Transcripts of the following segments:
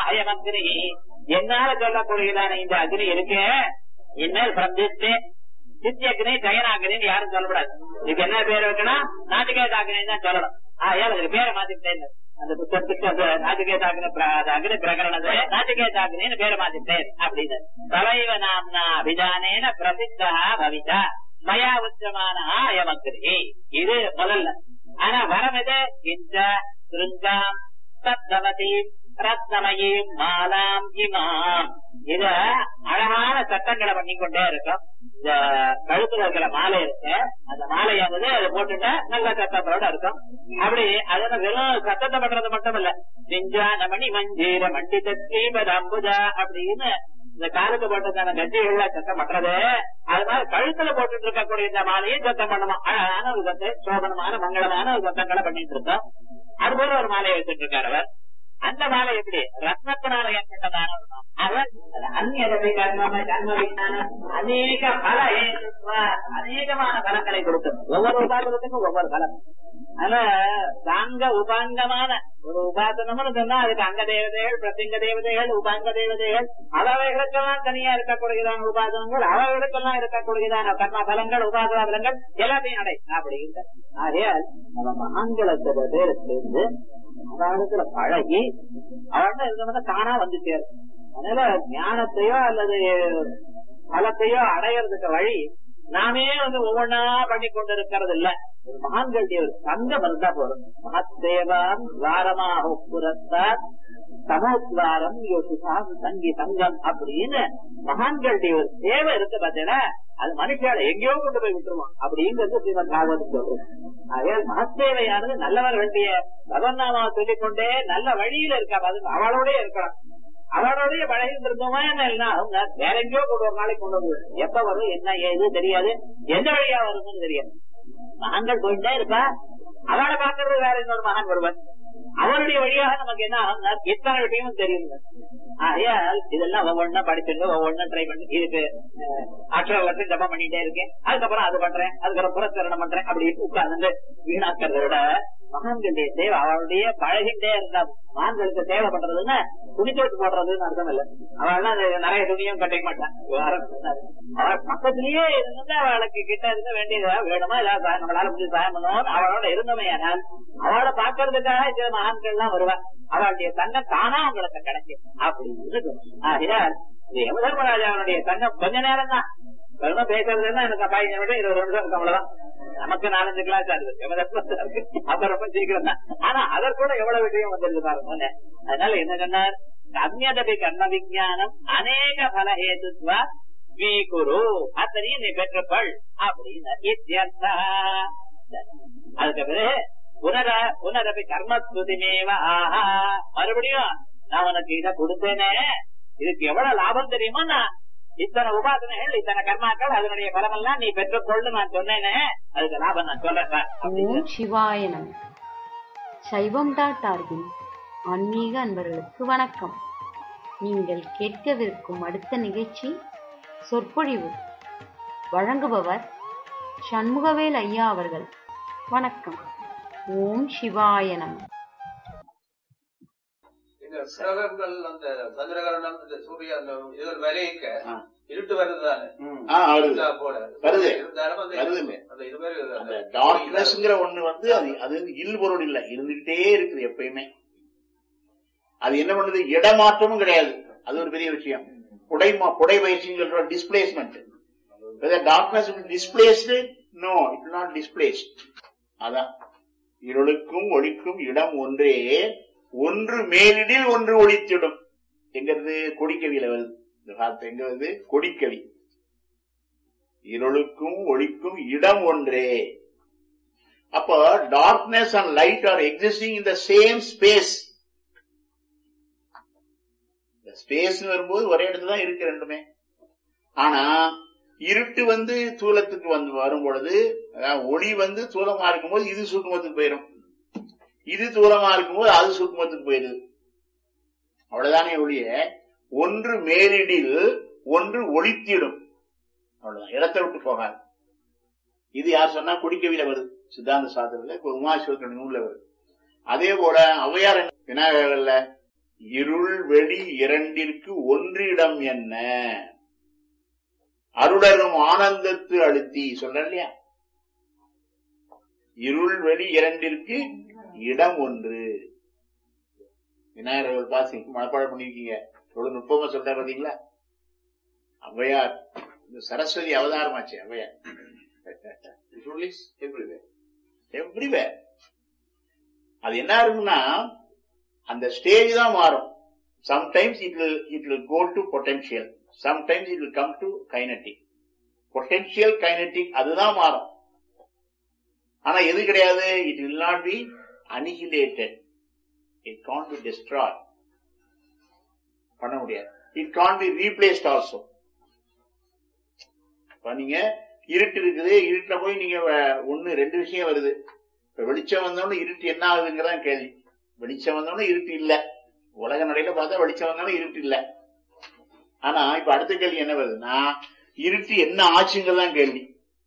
அயம் அக்னி என்னால சொல்லக்கூடியதான இந்த அக்னி இருக்கு இனிமேல் பிரதிஷ்டே சித்தியக்னி ஜெயனாகினின்னு யாரும் சொல்லக்கூடாது இதுக்கு என்ன பேர் வைக்கணும் நாட்டுகேதாகினி தான் சொல்லணும் ஆகையால் அதுக்கு பேரை மாத்திட்டேன் அந்த புத்தகத்துக்கு அந்த நாட்டுகேதாகினி அக்னி பிரகரணது நாட்டுகேதாகினின்னு பேரை மாத்திட்டேன் அப்படின்னு தலைவ நாம்னா அபிதானேன பிரசித்தா பவிதா மயா உச்சமான அயமக்ரி இது முதல்ல ஆனா வரம் எது இந்த சிருங்காம் சத்தவதீம் ரத்னமயீம் மாலாம் இமாம் இத அழகான சட்டங்களை பண்ணிக்கொண்டே இருக்கும் இந்த கழுத்துல இருக்கிற மாலை இருக்கு அந்த மாலையானது அதை போட்டுட்டா நல்ல சத்தத்தோட இருக்கும் அப்படி அதனால வெறும் சத்தத்தை பண்றது மட்டும் இல்ல நெஞ்சான மணி மஞ்சீர மண்டித ஸ்ரீமத் அம்புஜா அப்படின்னு இந்த காலுக்கு போட்டதான கட்சிகள்ல சத்தம் பண்றது அது மாதிரி கழுத்துல போட்டுட்டு இருக்கக்கூடிய இந்த மாலையும் சத்தம் பண்ணணும் அழகான ஒரு சத்தை சோபனமான மங்களமான ஒரு சத்தங்களை பண்ணிட்டு இருக்கோம் அது போல ஒரு மாலையை வச்சுட்டு இருக்காரு அவர் அந்த மாலை எப்படி ரத்னத்தினால ஏற்பட்டதான ஒரு மாலை. அவர் அந்நியதவை கர்மம கர்ம விஞ்ஞானம் அநேக பல ஏதுத்வ, அநேகமான பலங்களை கொடுக்கும் ஒவ்வொரு உபாசனத்துக்கும் ஒவ்வொரு பலம் அதனால சாங்க உபாங்கமான ஒரு உபாசனம்னு சொன்னா அதுக்கு அங்க தேவதைகள் பிரசிங்க தேவதைகள் உபாங்க தேவதைகள் அவர்களுக்கெல்லாம் தனியா இருக்கக்கூடியதான உபாசனங்கள் அவர்களுக்கெல்லாம் இருக்கக்கூடியதான கர்ம பலங்கள் உபாசன பலங்கள் எல்லாத்தையும் அடை அப்படிங்கிற ஆகையால் நம்ம மகான்களை சில பேர் சேர்ந்து அவரிடத்துல பழகி அவர்கிட்ட இருந்தவங்க தானா வந்து சேரும் அதனால ஞானத்தையோ அல்லது பலத்தையோ அடையறதுக்கு வழி நாமே வந்து ஒவ்வொன்னா பண்ணி கொண்டு இருக்கிறது இல்ல ஒரு மகான்களுடைய ஒரு சங்கம் இருந்தா போதும் மகத்தேவான் துவாரமாக புறத்தார் சமோத்வாரம் யோசிசா சங்கி சங்கம் அப்படின்னு மகான்களுடைய ஒரு சேவை இருக்கு பாத்தீங்கன்னா அது மனுஷால எங்கேயோ கொண்டு போய் விட்டுருவான் அப்படிங்கிறது ஸ்ரீமத் பாகவதம் சொல்றோம் ஆகையால் மகத்தேவையானது நல்லவர்களுடைய பகவன்னாமாவை சொல்லிக்கொண்டே நல்ல வழியில இருக்கா அது அவளோட இருக்கலாம் அவளுடைய பழகிட்டு இருந்தோமா என்ன அவங்க வேற எங்கேயோ கொண்டு ஒரு நாளைக்கு கொண்டு வந்து எப்ப வரும் என்ன ஏது தெரியாது எந்த வழியா வரும்னு தெரியாது மகான்கள் போயிட்டே இருக்கா அவளை பாக்குறது வேற இன்னொரு மகான் வருவன் அவருடைய வழியாக நமக்கு என்ன ஆகும்னா எத்தனை விஷயமும் தெரியும் ஆகையால் இதெல்லாம் ஒவ்வொன்னா படிச்சுட்டு ஒவ்வொன்னா ட்ரை பண்ணி இதுக்கு அக்ஷர லட்சம் ஜபம் பண்ணிட்டே இருக்கேன் அதுக்கப்புறம் அது பண்றேன் அதுக்கப்புறம் புறச்சரணம் பண்றேன் அப்படி உட்கார்ந்து வீணாக்கிறத விட மகான்களுடைய தேவை அவளுடைய பழகிட்டே இருந்தா மகான்களுக்கு தேவை பண்றதுன்னா துணி தோட்டு போடுறதுன்னு அர்த்தம் இல்ல அவள் நிறைய துணியும் கட்டிக்க மாட்டான் அவள் பக்கத்திலேயே இருந்து அவளுக்கு கிட்ட இருக்க வேண்டியதா வேணுமா ஏதாவது நம்மளால முடிஞ்சு சாயம் பண்ணுவோம் அவளோட இருந்தோமே ஆனால் அவளை பாக்குறதுக்காக சில மகான்கள் எல்லாம் வருவா அவளுடைய தங்கம் தானா அவங்களுக்கு கிடைக்கும் அப்படின்னு ஆகையால் இது யமதர்மராஜாவுடைய தங்கம் கொஞ்ச நேரம் தான் வெறும பேசுறதுன்னா எனக்கு பதினஞ்சு நிமிஷம் இருபது நிமிஷம் இருக்கு அவ்வளவுதான் நமக்கு நாலஞ்சு கிளாஸ் ஆகுது யமதர்மத்துல இருக்கு அப்ப ரொம்ப சீக்கிரம் தான் ஆனா அதற்கூட எவ்வளவு விஷயம் வந்துருக்கு பாருங்க அதனால என்ன சொன்னார் அந்நதபி கர்ம விஜயானம் அநேக பலஹேதுத்வா ஸ்வீகுரு அத்தனையும் நீ பெற்றுக்கொள் அப்படின்னு இத்தியர்த்தா. அதுக்கு பிறகு புனர புனரபி கர்மஸ்துதிமேவ ஆஹா மறுபடியும் நான் உனக்கு இதை கொடுத்தேனே இதுக்கு எவ்வளவு லாபம் தெரியுமா நான் இத்தனை உபாசனைகள் இத்தனை கர்மாக்கள் அதனுடைய பலமெல்லாம் நீ பெற்றுக்கொள்ளு நான் சொன்னேனே அதுக்கு லாபம் நான் சொல்றேன் ஓம் சிவாய நம சைவம் டாட் ஆர்கின் ஆன்மீக அன்பர்களுக்கு வணக்கம் நீங்கள் கேட்கவிருக்கும் அடுத்த நிகழ்ச்சி சொற்பொழிவு வழங்குபவர் சண்முகவேல் ஐயா அவர்கள் வணக்கம் ஓம் சிவாய நம இந்த கிரகங்கள் அந்த சந்திரகரணம் இந்த சூரியன் அந்த இதுகள் விளைவிக்க ஆ. இருட்டு வருதுதானே ஆ, வருது இருந்தா போல வருது. இருந்தாலும் அந்த வருதுங்க. அந்த இது மாதிரி அந்த அந்த டார்க்னஸ்ங்கிற ஒண்ணு வந்து அது அது இல் பொருள் இல்ல இருந்துகிட்டே இருக்குது எப்பயுமே அது என்ன பண்ணுது இடமாற்றமும் கிடையாது அது ஒரு பெரிய விஷயம் புடை மா- புடை பயிற்சின்னு சொல்றோம் displacement darkness displaced no it not displaced அதான் இருளுக்கும் ஒளிக்கும் இடம் ஒன்றே ஒன்று மேலிடில் ஒன்று ஒளித்திடும் எங்கிறது கொடிக்கவியில வருது இந்த வார்த்தை எங்க வருது கொடிக்கவி இருளுக்கும் ஒளிக்கும் இடம் ஒன்றே அப்போ darkness and light are existing in the same space space வரும்போது ஒரே இடத்துல தான் இருக்கு ரெண்டுமே ஆனா இருட்டு வந்து தூலத்துக்கு வந்து வரும் பொழுது அதாவது ஒளி வந்து தூலமா இருக்கும்போது இது சூக்குமத்துக்கு போயிடும் இது தூரமா இருக்கும்போது அது சூக்குமத்துக்கு போயிடுது அவ்வளவுதானே ஒளிய ஒன்று மேலிடில் ஒன்று ஒளித்திடும் அவ்வளவுதான் இடத்தை விட்டு போகாது இது யார் சொன்னா குடிக்கவில வருது சித்தாந்த சாஸ்திரத்துல உமாசிவத்தின் நூல்ல வருது அதே போல ஔவையார் என்ன விநாயகர்ல இருள் வெளி இரண்டிற்கு ஒன்றிடம் என்ன அருளரும் ஆனந்தத்து அழுத்தி சொல்ற இல்லையா இருள் வெளி இரண்டிற்கு இடம் ஒன்று விநாயகர் அவர்கள் பாசி மனப்பாடம் பண்ணிருக்கீங்க எவ்வளவு நுட்பமா சொல்ற பாத்தீங்களா ஔவையார் இந்த சரஸ்வதி அவதாரமாச்சு Avvaiyar It is everywhere. Everywhere அது என்ன இருக்குன்னா அந்த ஸ்டேஜ் தான் மாறும் sometimes it will it will go to potential sometimes it will come to kinetic potential kinetic அதுதான் மாறும் ஆனா எது கிடையாது it will not be annihilated it can be destroy பண்ண முடியாது it can be replaced also இப்ப நீங்க இருட்டு இருக்குது இருட்டுல போய் நீங்க வ- ஒண்ணு ரெண்டு விஷயம் வருது இப்ப வெளிச்சம் வந்தோடனே இருட்டு என்ன ஆகுதுங்கிறதான் கேள்வி வெளிச்சம் வந்தோடனே இருட்டு இல்ல உலக நடையில பார்த்தா வெளிச்சம் வந்தோடனே இருட்டு இல்ல ஆனா இப்ப அடுத்த கேள்வி என்ன வருதுன்னா இருட்டு என்ன ஆச்சுங்கிறதான் கேள்வி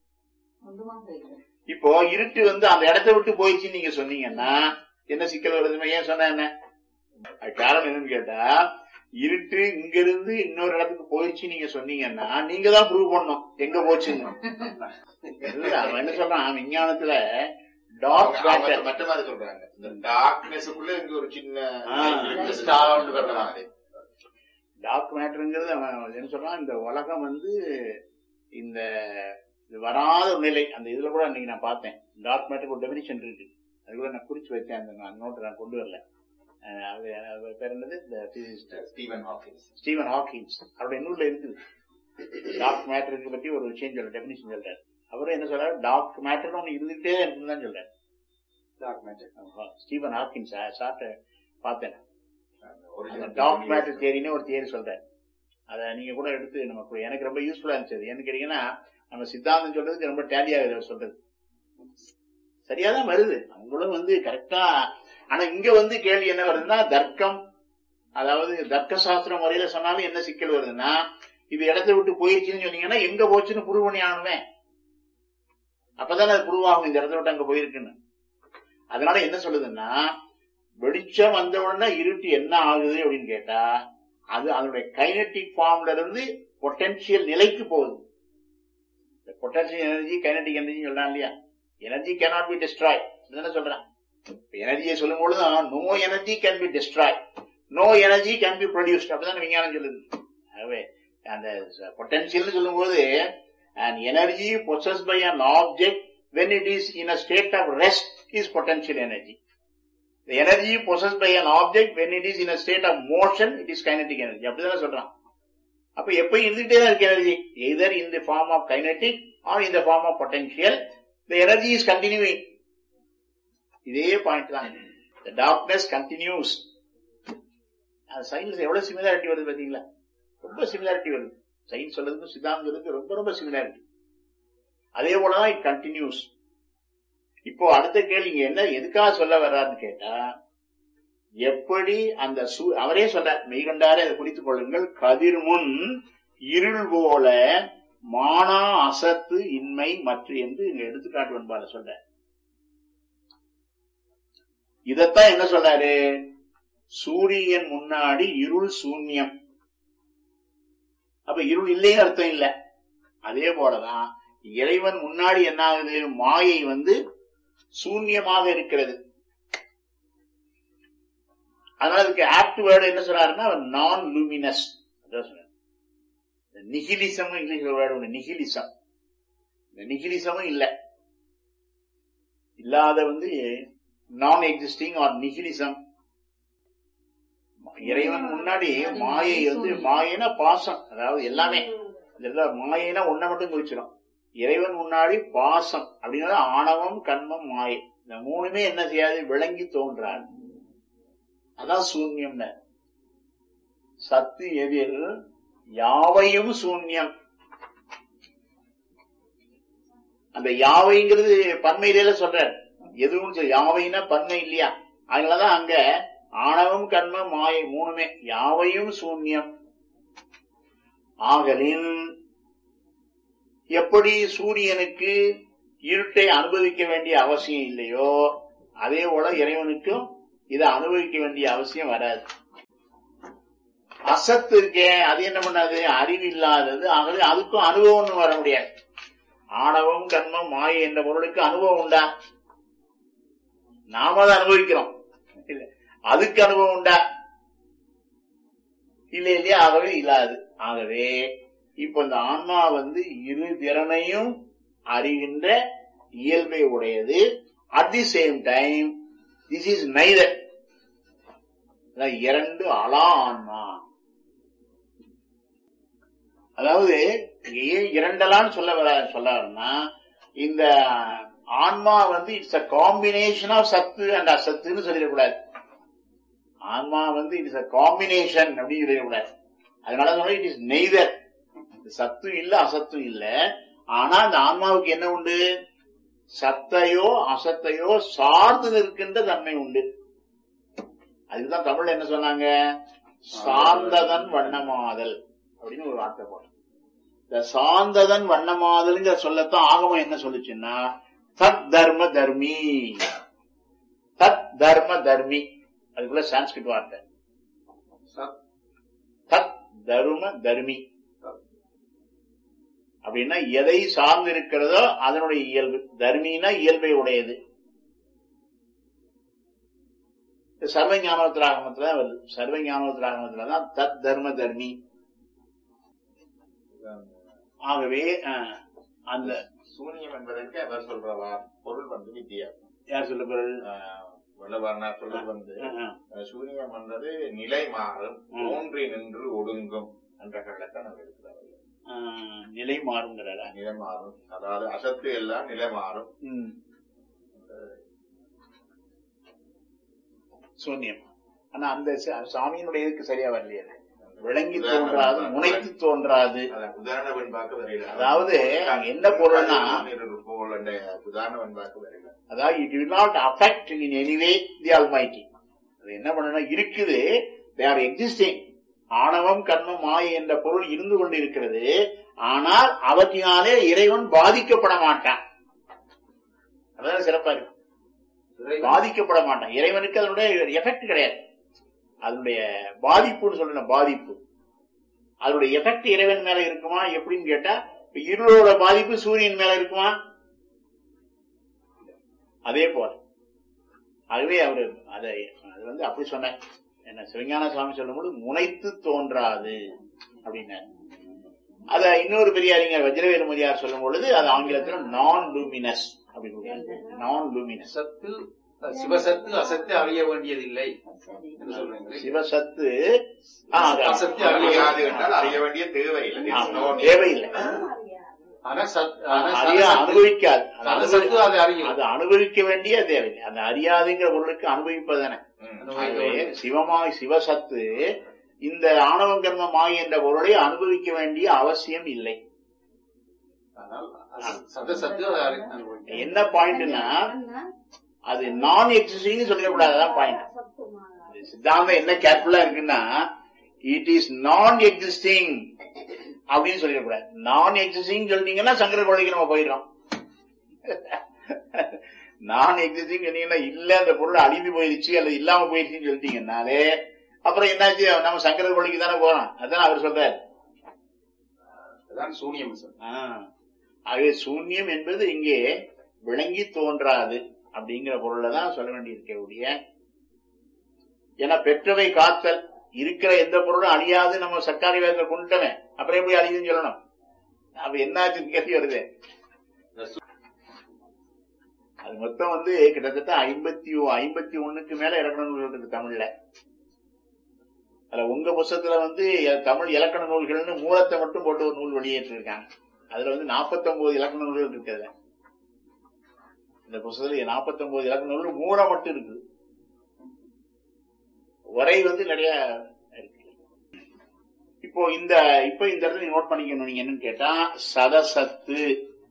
இப்போ இருட்டு வந்து அந்த இடத்தை விட்டு போயிடுச்சுன்னு நீங்க சொன்னீங்கன்னா என்ன சிக்கல் வருது ஏன் சொன்ன என்ன அது காரணம் என்னன்னு கேட்டா இருட்டு இங்க இருந்து இன்னொரு இடத்துக்கு போயிடுச்சு நீங்க சொன்னீங்கன்னா நீங்க தான் ப்ரூவ் பண்ணணும் எங்க போச்சுன்னு இல்ல, அவன் என்ன சொல்றான் விஞ்ஞானத்துல டார்க் அவங்க மேட்டர் மற்ற மாதிரி சொல்றாங்க இந்த டார்க்னஸ்க்குள்ள இங்க ஒரு சின்ன ஆ. ஸ்டார் ஒன்று வர்ற மாதிரி டார்க் மேட்டருங்கிறது அவன் என்ன சொல்றான் இந்த உலகம் வந்து இந்த இது வராத ஒரு நிலை அந்த இதுல கூட அன்னைக்கு நான் பார்த்தேன் டார்க் மேட்டருக்கு ஒரு டெபினிஷன் இருக்கு அது கூட நான் குறிச்சு வச்சேன் அந்த நோட்டை நான் கொண்டு வரல அஹ் அது அது பேர் என்னது இந்த physicist. Stephen Hawkins Stephen Hawkins அவருடைய நூல்ல இருக்குது டார்க் மேட்டருக்கு பத்தி ஒரு விஷயம் சொல்ற டெபினிஷன் சொல்றாரு அவரும் என்ன சொல்றாரு டார்க் மேட்டர் ஒன்று இருந்துகிட்டே தான் இருக்குன்னு தான் சொல்றாரு டார்க் மேட்டர் ஆமா, ஸ்டீவன் ஹாக்கின்ஸ் சாப்பிட்ட பார்த்தேன் ஒரிஜினல் டார்க் மேட்டர் தியரின்னு ஒரு தியரி சொல்றேன் அதை நீங்க கூட எடுத்து நமக்கு எனக்கு ரொம்ப யூஸ்ஃபுல்லா இருந்துச்சு ஏன்னு கேட்டீங்கன்னா நம்ம சித்தாந்தம் சொல்றதுக்கு ரொம்ப டேலி ஆகுது அவர் சொல்றது சரியாதான் வருது அவங்களும் வந்து கரெக்டா ஆனா இங்க வந்து கேள்வி என்ன வருதுன்னா தர்க்கம் அதாவது தர்க்க சாஸ்திர முறையில சொன்னாலும் என்ன சிக்கல் வருதுன்னா இது இடத்தை விட்டு போயிருச்சுன்னு சொன்னீங்கன்னா எங்க போச்சுன்னு புரிவு பண்ணி ஆகணுமே அப்பதானே அது prove ஆகும் இந்த இடத்த விட்டு அங்க போயிருக்குன்னு அதனால என்ன சொல்லுதுன்னா வெளிச்சம் வந்த உடனே இருட்டு என்ன ஆகுது அப்படின்னு கேட்டா அது அதனுடைய கைனட்டிக் ஃபார்ம்ல இருந்து பொட்டன்ஷியல் நிலைக்கு போகுது பொட்டன்ஷியல் எனர்ஜி கைனட்டிக் எனர்ஜி சொல்றான் இல்லையா எனர்ஜி cannot பி டிஸ்ட்ராய் என்ன சொல்றான் எனர்ஜியை சொல்லும் பொழுது no energy can be destroy no energy can be produced அப்படிதான் விஞ்ஞானம் சொல்லுது ஆகவே அந்த பொட்டன்ஷியல் சொல்லும்போது an energy possessed by an object when it is in a state of rest is potential energy the energy possessed by an object when it is in a state of motion it is kinetic energy அப்படிதான் சொல்றான் அப்ப எப்ப இருந்துட்டே தான் இருக்கு energy either in the form of kinetic or in the form of potential the energy is continuing இதே point தான் the darkness continues science எவ்வளவு சிமிலாரிட்டி வருது பாத்தீங்களா ரொம்ப சிமிலாரிட்டி வருது சயின்ஸ் சொல்றதுக்கும் சித்தாந்தத்துக்கு ரொம்ப ரொம்ப சிமிலாரிட்டி அதே போலதான் இட் கண்டினியூஸ் இப்போ அடுத்த கேள்வி இங்க என்ன எதுக்காக சொல்ல வர்றாருன்னு கேட்டா எப்படி அந்த சூ- அவரே சொல்ற மெய்கண்டாரே அதை குறித்துக் கொள்ளுங்கள் கதிர் முன் இருள் போல மானா அசத்து இன்மை மற்ற என்று இங்க எடுத்துக்காட்டு வெண்பால சொல்ற இதத்தான் என்ன சொல்றாரு சூரியன் முன்னாடி இருள் சூன்யம் அப்ப இருள் இல்லைன்னு அர்த்தம் இல்ல அதே போலதான் இறைவன் முன்னாடி என்ன ஆகுது மாயை வந்து சூன்யமாக இருக்கிறது அதனால அதுக்கு ஆப்ட் வேர்டு என்ன சொல்றாருன்னா நான் லூமினஸ் நிகிலிசம் இங்கிலீஷ்ல வேர்டு ஒண்ணு நிகிலிசம் இந்த நிகிலிசமும் இல்ல இல்லாத வந்து நான் எக்ஸிஸ்டிங் ஆர் நிகிலிசம் இறைவன் முன்னாடி மாயை வந்து மாயைனா பாசம் அதாவது எல்லாமே இதெல்லாம் மாயைனா ஒன்ன மட்டும் குறிச்சிடும் இறைவன் முன்னாடி பாசம் அப்படின்னா ஆணவம் கண்மம் மாயை இந்த மூணுமே என்ன செய்யாது விளங்கி தோன்றாது அதான் சூன்யம்னு சத்து எதிர் யாவையும் சூன்யம் அந்த யாவைங்கிறது பன்மையில சொல்றார் எதுவும் சொல்ல- யாவைன்னா பன்மை இல்லையா அதனாலதான் அங்க ஆணவம் கண்மம் மாயை மூணுமே யாவையும் சூன்யம் ஆகலின் எப்படி சூரியனுக்கு இருட்டை அனுபவிக்க வேண்டிய அவசியம் இல்லையோ அதே போல இறைவனுக்கும் இதை அனுபவிக்க வேண்டிய அவசியம் வராது அசத்து இருக்கே அது என்ன பண்ணாது அறிவு இல்லாதது ஆகவே அதுக்கும் அனுபவம்னு வர முடியாது ஆணவம் கர்மம் மாயை என்ற பொருளுக்கு அனுபவம் உண்டா நாம அதை அனுபவிக்கிறோம் இல்ல அதுக்கு அனுபவம் உண்டா இல்ல இல்லையா ஆகவே இல்லாது ஆகவே இப்ப இந்த ஆன்மா வந்து இரு திறனையும் அறிகின்ற இயல்பை உடையது at the same time this is neither இரண்டு அலா ஆன்மா அதாவது ஏன் இரண்டலான்னு சொல்ல வர சொல்ல வரேன்னா இந்த ஆன்மா வந்து இட்ஸ் அ காம்பினேஷன் ஆஃப் சத்து அண்ட் அசத்துன்னு சொல்லிடக்கூடாது ஆன்மா வந்து இட்ஸ் அ காம்பினேஷன் அப்படின்னு சொல்லிடக்கூடாது அதனால சொல்ல இட் இஸ் நெய்தர் சத்து இல்ல அசத்தும் இல்ல ஆனா அந்த ஆன்மாவுக்கு என்ன உண்டு சத்தையோ அசத்தையோ சார்ந்து நிற்கின்ற தன்மை உண்டு அதுக்குதான் தமிழ்ல என்ன சொன்னாங்க சார்ந்ததன் வண்ணமாதல் அப்படின்னு ஒரு வார்த்தை போட்டோம் இந்த சார்ந்ததன் வண்ணமாதல்ங்கிற சொல்லத்தான் ஆகமம் என்ன சொல்லுச்சுன்னா தத் தர்ம தர்மி தத் தர்ம தர்மி அதுக்குள்ள சான்ஸ்கிரிட் வார்த்தை தத் தரும தர்மி அப்படின்னா எதை சார்ந்து இருக்கிறதோ அதனுடைய இயல்பு தர்மினா இயல்பை உடையது சர்வ ஞானோத்திராகமத்துல வருது சர்வ ஞானோத்திராகமத்துல தான் தத் தர்ம தர்மி ஆகவே அஹ், அந்த சூனியம் என்பதற்கு அவர் சொல்ற வா- பொருள் வந்து வித்தியாசம் யார் சொல்ல பொருள் ஆஹ் வள்ளுவர்னார் சொல்றது வந்து அஹ், அஹ். அஹ் சூனியம் என்றது நிலை மாறும் ம். தோன்றி நின்று ஒடுங்கும் என்ற கள்ளத்தான் அவர் இருக்கிறார் அஹ், நிலை மாறுங்கிறாரா நிலை மாறும் அதாவது அசத்து எல்லாம் நிலை மாறும் ம். சூன்யம் ஆனா அந்த சா- சாமியினுடைய இதுக்கு சரியா வரலையே அது. விளங்கி தோன்றாது முனைத்து தோன்றாது அதான் உதாரண வெண்பாக்கு வரையில அதாவது அங்க என்ன பொருள்னா போல் என்ற உதாரண வெண்பாக்கு வரையில அதாவது it will not affect in anyway the almighty அது என்ன பண்ணணும் இருக்குது தே ஆர் எக்ஸிஸ்டிங் ஆணவம் கர்மம் மாயை என்ற பொருள் இருந்து கொண்டு இருக்கிறது ஆனால் அவற்றினாலே இறைவன் பாதிக்கப்பட மாட்டான் அதான் சிறப்பா இருக்கு பாதிக்கப்பட மாட்டான் இறைவனுக்கு அதனுடைய எஃபெக்ட் கிடையாது அதனுடைய பாதிப்புன்னு சொல்லணும் பாதிப்பு அதனுடைய எஃபெக்ட் இறைவன் மேல இருக்குமா எப்படின்னு கேட்டா இப்ப இருளோட பாதிப்பு சூரியன் மேல இருக்குமா அதே போல ஆகவே அவரு அதை அது வந்து அப்படி சொன்னார் என்ன சிவஞான சுவாமி சொல்லும்போது முனைத்து தோன்றாது அப்படின்னார் அத இன்னொரு பெரிய அறிஞர் வஜ்ரவேலு மதியார் சொல்லும் பொழுது அது ஆங்கிலத்துல நான் லூமினஸ் அப்படின்னு நான் லூமினஸ் சத்து சிவசத்து அசத்து அறிய வேண்டியதில்லை என்று சொல்றீங்களே சிவசத்து ஆ, அது அசத்து அறியாது என்றால் அறிய வேண்டிய தேவையில்லை ஆ, It's no need. தேவையில்லை ஆனா சத் ஆனா அறிய சதசத்து- அனுபவிக்காது அது சதசத்து அனுபவி- அதை அறியும் அது அனுபவிக்க வேண்டிய தேவையில்லை அந்த அறியாதுங்கிற பொருளுக்கு அனுபவிப்பதானே ம். ஆகவே சிவமாய் சிவசத்து இந்த ஆணவம் கர்மமாய் என்ற பொருளை அனுபவிக்க வேண்டிய அவசியம் இல்லை ஆனால் அச- சதசத்து அதை அறி- அனுபவிக்கும். என்ன பாயிண்ட்னா அது நான் எக்ஸிஸ்டிங் சொல்லிடக்கூடாது அதான் பாயிண்ட் சித்தாந்தம் என்ன கேர்ஃபுல்லா இருக்குன்னா இட் இஸ் நான் எக்ஸிஸ்டிங் அப்படின்னு சொல்லிடக்கூடாது நான் எக்ஸிஸ்டிங் சொல்லிட்டீங்கன்னா சங்கர கொள்ளைக்கு நம்ம போயிடுறோம் நான் எக்ஸிஸ்டிங் சொன்னீங்கன்னா இல்ல அந்த பொருள் அழிந்து போயிருச்சு அல்லது இல்லாம போயிருச்சுன்னு சொல்லிட்டீங்கன்னாலே அப்புறம் என்னாச்சு நம்ம சங்கர கொள்ளைக்கு தானே போறோம் அதான் அவர் சொல்றாரு அதான் சூனியம் சார் ஆ. ஆகவே சூன்யம் என்பது இங்கே விளங்கி தோன்றாது அப்படிங்கிற பொருளை தான் சொல்ல வேண்டியிருக்க ஒழிய ஏன்னா பெற்றவை காத்தல் இருக்கிற எந்த பொருளும் அழியாது நம்ம சர்க்காரி வேகத்தை கொண்டுட்டவன் அப்புறம் எப்படி அழியுதுன்னு சொல்லணும் அப்ப என்னாச்சுன்னு கேள்வி வருது அது மொத்தம் வந்து கிட்டத்தட்ட ஐம்பத்தி ஐம்பத்தி ஒண்ணுக்கு மேல இலக்கண நூல்கள் இருக்கு தமிழ்ல அதுல உங்க புத்தகத்துல வந்து எ- தமிழ் இலக்கண நூல்கள்னு மூலத்தை மட்டும் போட்டு ஒரு நூல் வெளியேற்றிருக்காங்க அதுல வந்து 49 இலக்கண நூல்கள் இருக்கு அதுல இந்த புத்தகத்துல 49 இலக்கண நூல்கள் மூலம் மட்டும் இருக்குது உரை வந்து நிறைய இருக்கு இப்போ இந்த இப்போ இந்த இடத்துல நீங்க நோட் பண்ணிக்கணும் நீங்க என்னன்னு கேட்டா சதசத்து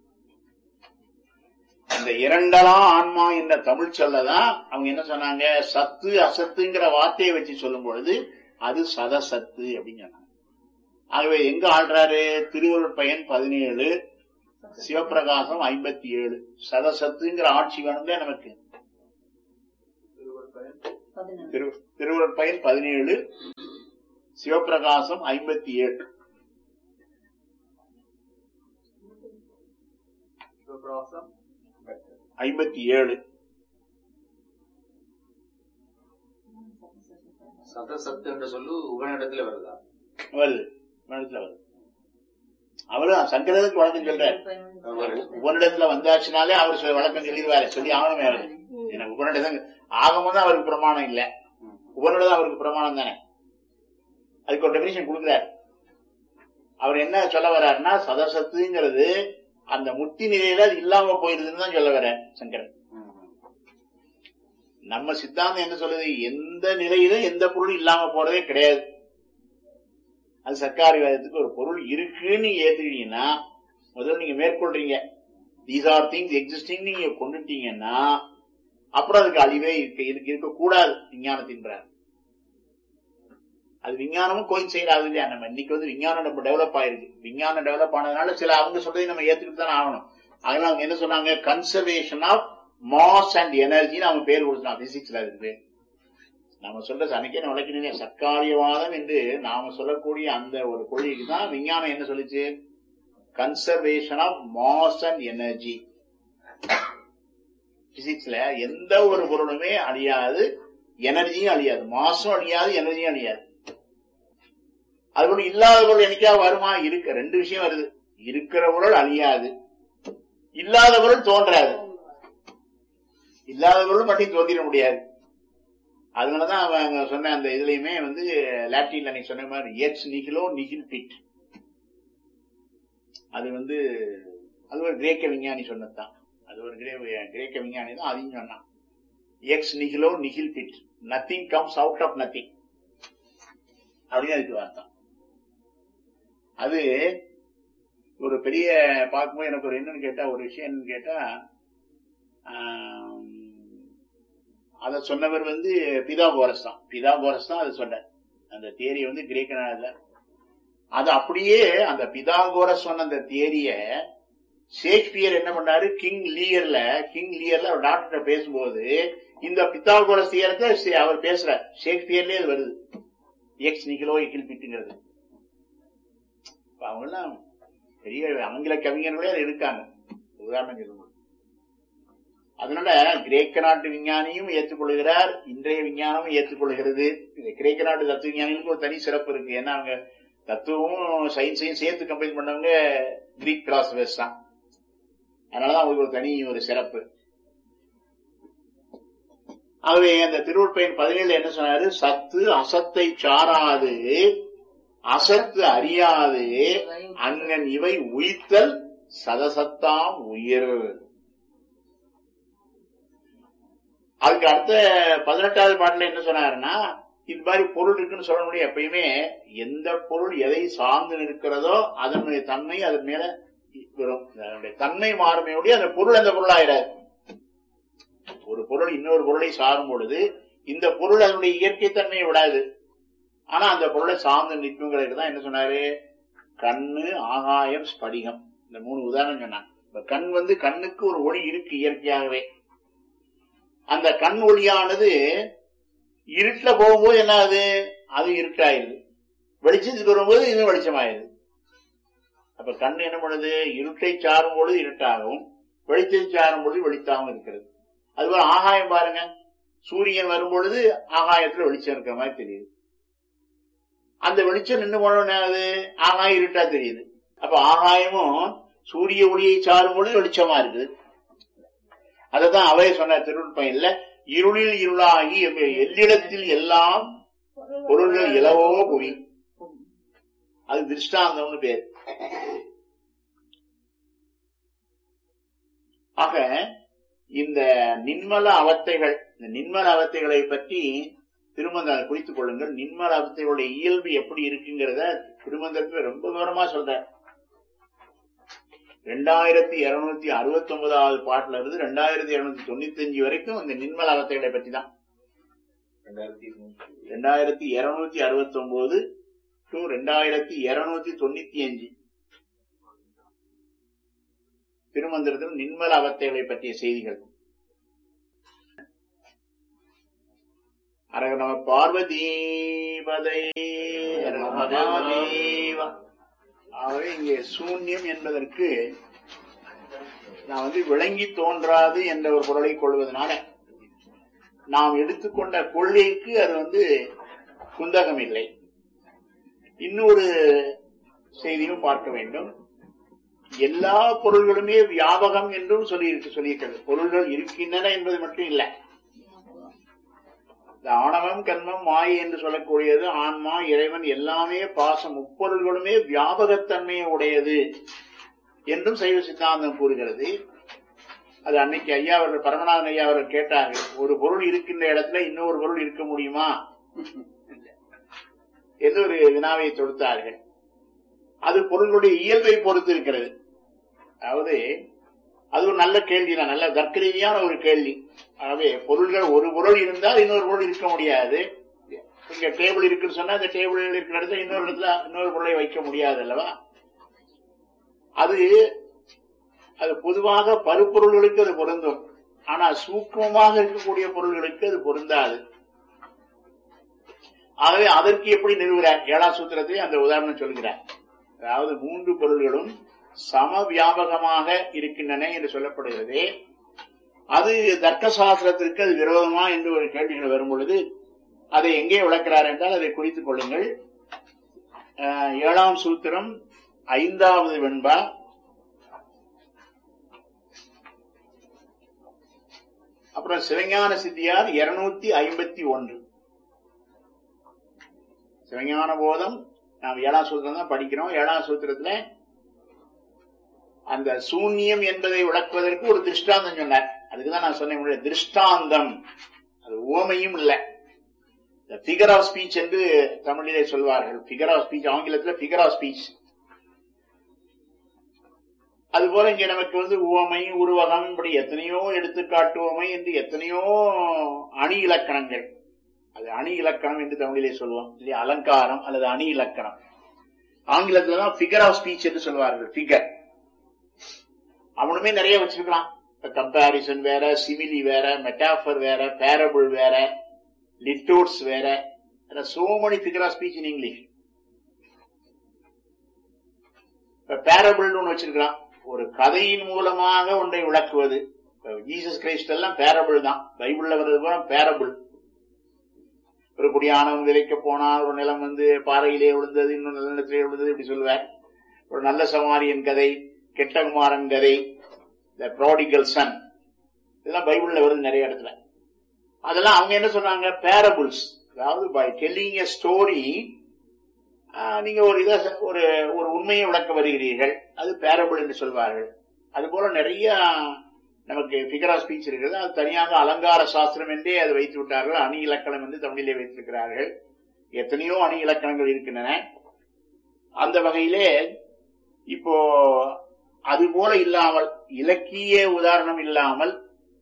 இந்த இரண்டலாம் ஆன்மா என்ற தமிழ் சொல்லதான் அவங்க என்ன சொன்னாங்க சத்து அசத்துங்கிற வார்த்தையை வச்சு சொல்லும் பொழுது அது சதசத்து அப்படின்னு சொன்னாங்க ஆகவே எங்க ஆள்றாரு திருவருட் பயன் பதினேழு சிவபிரகாசம் ஐம்பத்தி ஏழு சதசத்துங்கிற ஆட்சி வேணுங்க நமக்கு திரு திருவருட் பயன் பதினேழு சிவப்பிரகாசம் ஐம்பத்தி ஏழு சிவபிராசம் ஐம்பத்தி ஏழு சதசத்து என்ற சொல்லு உபனிடத்துல வருதா வருது உன்னிடத்துல வருது அவரும் சங்கரனுக்கு வழக்கம் சொல்றாரு உன்னிடத்துல வந்தாச்சுனாலே அவர் சில வழக்கம் சொல்லிடுவாரு சொல்லி ஆகணுமே அவரு எனக்கு உபனிடம் ஆகமும் தான் அவருக்கு பிரமாணம் இல்ல உபனிடம் அவருக்கு பிரமாணம் தானே அதுக்கு ஒரு டெபினிஷன் கொடுக்குறாரு அவர் என்ன சொல்ல வர்றாருன்னா சதசத்துங்கிறது அந்த முத்தி நிலையில அது இல்லாம போயிருதுன்னு தான் சொல்ல வர்றார் சங்கரன் நம்ம சித்தாந்தம் என்ன சொல்லுது எந்த நிலையிலும் எந்த பொருளும் இல்லாம போறதே கிடையாது அது சர்க்காரி வேதத்துக்கு ஒரு பொருள் இருக்குன்னு நீங்க ஏத்துக்கிட்டீங்கன்னா முதல்ல நீங்க மேற்கொள்றீங்க தீஸ் ஆர் திங்ஸ் எக்ஸிஸ்டிங் நீங்க கொண்டுட்டீங்கன்னா அப்புறம் அதுக்கு அழிவே இருக்க இருக்கு இருக்கக்கூடாது விஞ்ஞானத்தின்றார் அது விஞ்ஞானமும் கோயில் செய்யறாது இல்லையா நம்ம இன்னைக்கு வந்து விஞ்ஞானம் நம்ம டெவலப் ஆயிருக்கு விஞ்ஞானம் டெவலப் ஆனதுனால சில அவங்க சொல்றதை நம்ம ஏத்துக்கிட்டு தான் ஆகணும் அதனால அவங்க என்ன சொன்னாங்க கன்சர்வேஷன் ஆஃப் மாஸ் அண்ட் எனர்ஜின்னு அவங்க பேர் கொடுத்தான் பிசிக்ஸ்ல இருக்கு நம்ம சொல்ற அன்னைக்கே நான் விளக்கினேன் சர்க்காரியவாதம் என்று நாம சொல்லக்கூடிய அந்த ஒரு கொள்கைக்கு தான் விஞ்ஞானம் என்ன சொல்லுச்சு conservation of mass and energy பிசிக்ஸ்ல எந்த ஒரு பொருளுமே அழியாது எனர்ஜியும் அழியாது மாசும் அழியாது எனர்ஜியும் அழியாது அது ஒண்ணு இல்லாத பொருள் என்னைக்கா வருமா இருக்க ரெண்டு விஷயம் வருது இருக்கிற பொருள் அழியாது இல்லாத பொருள் தோன்றாது இல்லாத பொருள் மட்டும் தோன்றிட முடியாது அதனாலதான் அவங்க சொன்ன அந்த இதுலயுமே வந்து லாட்டின்ல நீ சொன்ன மாதிரி எக்ஸ் நிகிலோ நிகில் பிட் அது வந்து அது ஒரு கிரேக்க விஞ்ஞானி சொன்னதுதான் அது ஒரு கிரே- கிரேக்க விஞ்ஞானி தான் அதையும் சொன்னான் எக்ஸ் நிகிலோ நிகில் பிட் nothing comes out of nothing அப்படின்னு அதுக்கு அர்த்தம் அது ஒரு பெரிய பார்க்கும்போது எனக்கு ஒரு என்னன்னு கேட்டா ஒரு விஷயம் என்னன்னு கேட்டா ஆம், அத சொன்னவர் வந்து பிதாகோரஸ் தான் பிதாகோரஸ் தான் அதை சொன்னார் அந்த தியரி வந்து கிரேக்க நாடுல அது அப்படியே அந்த பிதாகோரஸ் சொன்ன அந்த தியரிய ஷேக்ஸ்பியர் என்ன பண்ணாரு கிங் லீயர்ல கிங் லீயர்ல அவர் டாக்டர் பேசும்போது இந்த பித்தாகோரஸ் தியரத்தை அவர் பேசுறார் ஷேக்ஸ்பியர்லயே அது வருது எக்ஸ் நிகிலோ எக்கில் பிட்டுங்கிறது அவங்க எல்லாம் பெரிய ஆங்கில கவிஞர்களே அது இருக்காங்க உதாரணம் சொல்லும்போது அதனால கிரேக்க நாட்டு விஞ்ஞானியும் ஏற்றுக்கொள்கிறார் இன்றைய விஞ்ஞானமும் ஏற்றுக்கொள்கிறது இந்த கிரேக்க நாட்டு தத்துவ விஞ்ஞானிகளுக்கு ஒரு தனி சிறப்பு இருக்கு ஏன்னா அவங்க தத்துவமும் சயின்ஸையும் சேர்த்து கம்பைன் பண்ணவங்க கிரீக் பிலாசபர்ஸ் தான் அதனாலதான் அவங்களுக்கு ஒரு தனி ஒரு சிறப்பு ஆகவே அந்த திருவுட்பயன் பதினேழு என்ன சொன்னாரு சத்து அசத்தை சாராது அசத்து அறியாது அங்கன் இவை உயிர்த்தல் சதசத்தாம் உயிர் அதுக்கு அடுத்த பதினெட்டாவது பாட்டுல என்ன சொன்னாருன்னா இது மாதிரி பொருள் இருக்குன்னு சொல்ல முடியும் எப்பயுமே எந்த பொருள் எதை சார்ந்து இருக்கிறதோ அதனுடைய தன்மை அதன் மேல வரும் அதனுடைய தன்மை மாறுமையோடைய அந்த பொருள் அந்த பொருளாயிராது ஒரு பொருள் இன்னொரு பொருளை சாரும் பொழுது இந்த பொருள் அதனுடைய இயற்கை தன்மையை விடாது ஆனா அந்த பொருளை சார்ந்து நிற்குங்கிறதுக்கு தான் என்ன சொன்னாரு கண்ணு ஆகாயம் ஸ்படிகம் இந்த மூணு உதாரணம் சொன்னாங்க இப்ப கண் வந்து கண்ணுக்கு ஒரு ஒளி இருக்கு இயற்கையாகவே அந்த கண் ஒளியானது இருட்டுல போகும்போது என்ன ஆகுது அது இருட்டாயிருது வெளிச்சத்துக்கு வரும்போது இன்னும் வெளிச்சமாயிருது அப்ப கண் என்ன பண்ணுது இருட்டை சாரும் பொழுது இருட்டாகவும் வெளிச்சத்தை சாரும் பொழுது வெளித்தாகவும் இருக்கிறது அதுபோல ஆகாயம் பாருங்க சூரியன் வரும் பொழுது ஆகாயத்துல வெளிச்சம் இருக்கிற மாதிரி தெரியுது அந்த வெளிச்சம் நின்று போனோன்னு ஆகுது ஆகாயம் இருட்டா தெரியுது அப்ப ஆகாயமும் சூரிய ஒளியை சாரும் பொழுது வெளிச்சமா இருக்குது அததான் அவைய சொன்ன திருப்பயன்ல இருளில் இருளாகி எல்லிடத்தில் எல்லாம் பொருள்கள் இலவோ புவி அது திருஷ்டாந்தம்னு பேர் ஆக இந்த நின்மல அவத்தைகள் இந்த நின்மல அவத்தைகளை பற்றி திருமந்தம் குறித்துக் கொள்ளுங்கள் நின்மல அவத்தைகளுடைய இயல்பு எப்படி இருக்குங்கிறத திருமந்தத்துல ரொம்ப விவரமா சொல்ற ரெண்டாயிரத்தி இருநூத்தி அறுபத்தி ஒன்பதாவது பாட்டுல இருந்து ரெண்டாயிரத்தி இருநூத்தி தொண்ணூத்தி அஞ்சு வரைக்கும் இந்த நின்மல அவத்தைகளை பற்றி தான் ரெண்டாயிரத்தி இருநூத்தி ரெண்டாயிரத்தி இருநூத்தி அறுபத்தி ஒன்பது டு ரெண்டாயிரத்தி இருநூத்தி தொண்ணூத்தி அஞ்சு திருமந்திரத்தில் நின்மல அவத்தைகளை பற்றிய செய்திகள் அரக நம பார்வதீபதை மகாதேவா ஆகவே இங்கே சூன்யம் என்பதற்கு நான் வந்து விளங்கி தோன்றாது என்ற ஒரு பொருளை கொள்வதனால நாம் எடுத்துக்கொண்ட கொள்கைக்கு அது வந்து குந்தகம் இல்லை இன்னொரு செய்தியும் பார்க்க வேண்டும் எல்லா பொருள்களுமே வியாபகம் என்றும் சொல்லி சொல்லியிருக்கிறது பொருள்கள் இருக்கின்றன என்பது மட்டும் இல்லை இந்த ஆணவம் கர்மம் மாயை என்று சொல்லக்கூடியது ஆன்மா இறைவன் எல்லாமே பாசம் முப்பொருள்களுமே வியாபகத்தன்மையை உடையது என்றும் சைவ சித்தாந்தம் கூறுகிறது அது அன்னைக்கு ஐயா அவர்கள் பரமநாதன் ஐயா அவர்கள் கேட்டார்கள் ஒரு பொருள் இருக்கின்ற இடத்துல இன்னொரு பொருள் இருக்க முடியுமா என்று ஒரு வினாவை தொடுத்தார்கள் அது பொருளுடைய இயல்பை பொறுத்து இருக்கிறது அதாவது அது ஒரு நல்ல கேள்வி தான் நல்ல தர்க்க ரீதியான ஒரு கேள்வி ஆகவே பொருள்கள் ஒரு பொருள் இருந்தால் இன்னொரு பொருள் இருக்க முடியாது இங்க டேபிள் இருக்குன்னு சொன்னா அந்த டேபிள் இருக்கிற இடத்துல இன்னொரு இடத்துல இன்னொரு பொருளை வைக்க முடியாது அல்லவா அது அது பொதுவாக பருப்பொருள்களுக்கு அது பொருந்தும் ஆனா சூக்மமாக இருக்கக்கூடிய பொருள்களுக்கு அது பொருந்தாது ஆகவே அதற்கு எப்படி நிறுவுகிறார் ஏழாம் சூத்திரத்தை அந்த உதாரணம் சொல்கிறார் அதாவது மூன்று பொருள்களும் சம வியாபகமாக இருக்கின்றன என்று சொல்லப்படுகிறது அது தர்க்க சாஸ்திரத்திற்கு அது விரோதமா என்று ஒரு கேள்விகள் வரும் பொழுது அதை எங்கே விளக்கிறார் என்றால் அதை குறித்துக் கொள்ளுங்கள் அஹ், ஏழாம் சூத்திரம் ஐந்தாவது வெண்பா அப்புறம் சிவஞான சித்தியார் இருநூத்தி ஐம்பத்தி ஒன்று சிவஞான போதம் நாம் ஏழாம் சூத்திரம் தான் படிக்கிறோம் ஏழாம் சூத்திரத்துல அந்த சூன்யம் என்பதை விளக்குவதற்கு ஒரு திருஷ்டாந்தம் சொன்னார் அதுக்குதான் நான் சொன்னேன் முன்னாடி, திருஷ்டாந்தம் அது ஓமையும் இல்ல பிகர் ஆஃப் ஸ்பீச் என்று தமிழிலே சொல்வார்கள் பிகர் ஆஃப் ஸ்பீச் ஆங்கிலத்துல பிகர் ஆஃப் ஸ்பீச் அதுபோல இங்க நமக்கு வந்து உவமை உருவகம் இப்படி எத்தனையோ எடுத்துக்காட்டுவமை என்று எத்தனையோ அணி இலக்கணங்கள் அது அணி இலக்கணம் என்று தமிழிலே சொல்லுவோம் இல்லையா அலங்காரம் அல்லது அணி இலக்கணம் ஆங்கிலத்துலதான் பிகர் ஆஃப் ஸ்பீச் என்று சொல்வார்கள் பிகர் அவனுமே நிறைய வச்சிருக்கலாம் கம்பாரிசன் வேற சிமிலி வேற மெட்டாஃபர் வேற பேரபிள் வேற லிட்டோர்ஸ் வேற so many figure of speech in English பேரபிள்னு ஒண்ணு வச்சிருக்கலாம் ஒரு கதையின் மூலமாக ஒன்றை விளக்குவது ஜீசஸ் கிரைஸ்ட் எல்லாம் பேரபிள் தான் பைபிள்ல வர்றது பூரா பேரபிள் ஒரு குடியானவன் விலைக்க போனா ஒரு நிலம் வந்து பாறையிலே விழுந்தது இன்னும் நல்ல நிலத்திலே விழுந்தது இப்படி சொல்லுவார் ஒரு நல்ல சமாரியன் கதை கெட்டகுமாரன் கதை த ப்ராடிகல் சன் இதெல்லாம் பைபிள்ல வருது நிறைய இடத்துல அதெல்லாம் அவங்க என்ன சொன்னாங்க பேரபிள்ஸ் அதாவது பை டெல்லிங் எ ஸ்டோரி நீங்க ஒரு இத ஒரு ஒரு உண்மையை விளக்க வருகிறீர்கள் அது பேரபிள் என்று சொல்வார்கள் அது போல நிறைய நமக்கு பிகர் ஆஃப் ஸ்பீச் இருக்கிறது அது தனியாக அலங்கார சாஸ்திரம் என்றே அதை வைத்து விட்டார்கள் அணி இலக்கணம் என்று தமிழிலே வைத்திருக்கிறார்கள் எத்தனையோ அணி இலக்கணங்கள் இருக்கின்றன அந்த வகையிலே இப்போ அது போல இல்லாமல் இலக்கிய உதாரணம் இல்லாமல்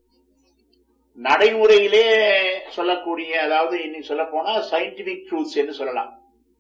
நடைமுறையிலே சொல்லக்கூடிய அதாவது இன்னைக்கு சொல்ல போனா சயின்டிபிக் ட்ரூத்ஸ் என்று சொல்லலாம்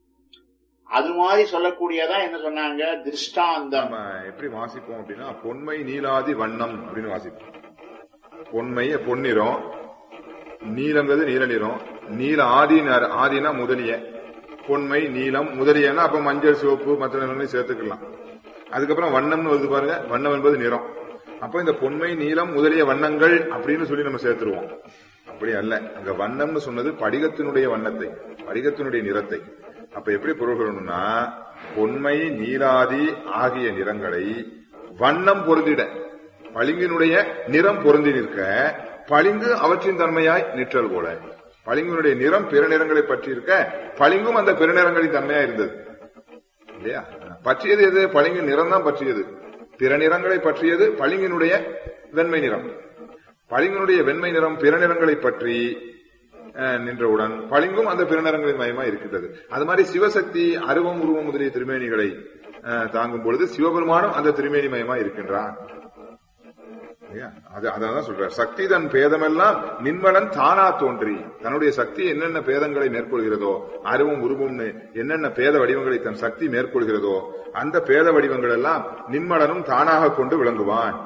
அது மாதிரி சொல்லக்கூடியதா என்ன சொன்னாங்க திருஷ்டாந்தம் நம்ம எப்படி வாசிப்போம் அப்படின்னா பொன்மை நீலாதி வண்ணம் அப்படின்னு வாசிப்போம் பொன்மை பொன்னிறம் நீலங்கிறது நீல நிறம் நீல ஆதி நர- ஆதினா முதலிய பொன்மை நீலம் முதலியன்னா அப்ப மஞ்சள் சிவப்பு மற்ற நிறங்களையும் சேர்த்துக்கலாம் அதுக்கப்புறம் வண்ணம்னு வருது பாருங்க வண்ணம் என்பது நிறம் அப்ப இந்த பொன்மை நீலம் முதலிய வண்ணங்கள் அப்படின்னு சொல்லி நம்ம சேர்த்துருவோம் அப்படி அல்ல அங்க வண்ணம்னு சொன்னது படிகத்தினுடைய வண்ணத்தை படிகத்தினுடைய நிறத்தை அப்ப எப்படி பொருள் கொள்ளணும்னா பொன்மை நீலாதி ஆகிய நிறங்களை வண்ணம் பொருந்திட பளிங்கினுடைய நிறம் பொருந்தி நிற்க பளிங்கு அவற்றின் தன்மையாய் நிற்றல் போல பளிங்கினுடைய நிறம் பிற நிறங்களை பற்றி இருக்க பளிங்கும் அந்த பிற நிறங்களின் தன்மையா இருந்தது இல்லையா பற்றியது எது பளிங்கு நிறம் தான் பற்றியது பிற நிறங்களை பற்றியது பளிங்கினுடைய வெண்மை நிறம் பளிங்கினுடைய வெண்மை நிறம் பிற நிறங்களை பற்றி அஹ், நின்றவுடன் பளிங்கும் அந்த பிற நிறங்களின் மயமா இருக்கின்றது அது மாதிரி சிவசக்தி அருவம் உருவம் முதலிய திருமேனிகளை அஹ், தாங்கும் பொழுது சிவபெருமானும் அந்த திருமேனி மயமா இருக்கின்றான் இல்லையா? அது அதான் சொல்றார் சக்தி தன் பேதமெல்லாம் நின்மலன் தானா தோன்றி தன்னுடைய சக்தி என்னென்ன பேதங்களை மேற்கொள்கிறதோ அருவம் உருவம்னு என்னென்ன பேத வடிவங்களை தன் சக்தி மேற்கொள்கிறதோ அந்த பேத வடிவங்கள் எல்லாம் நின்மலனும் தானாக கொண்டு விளங்குவான்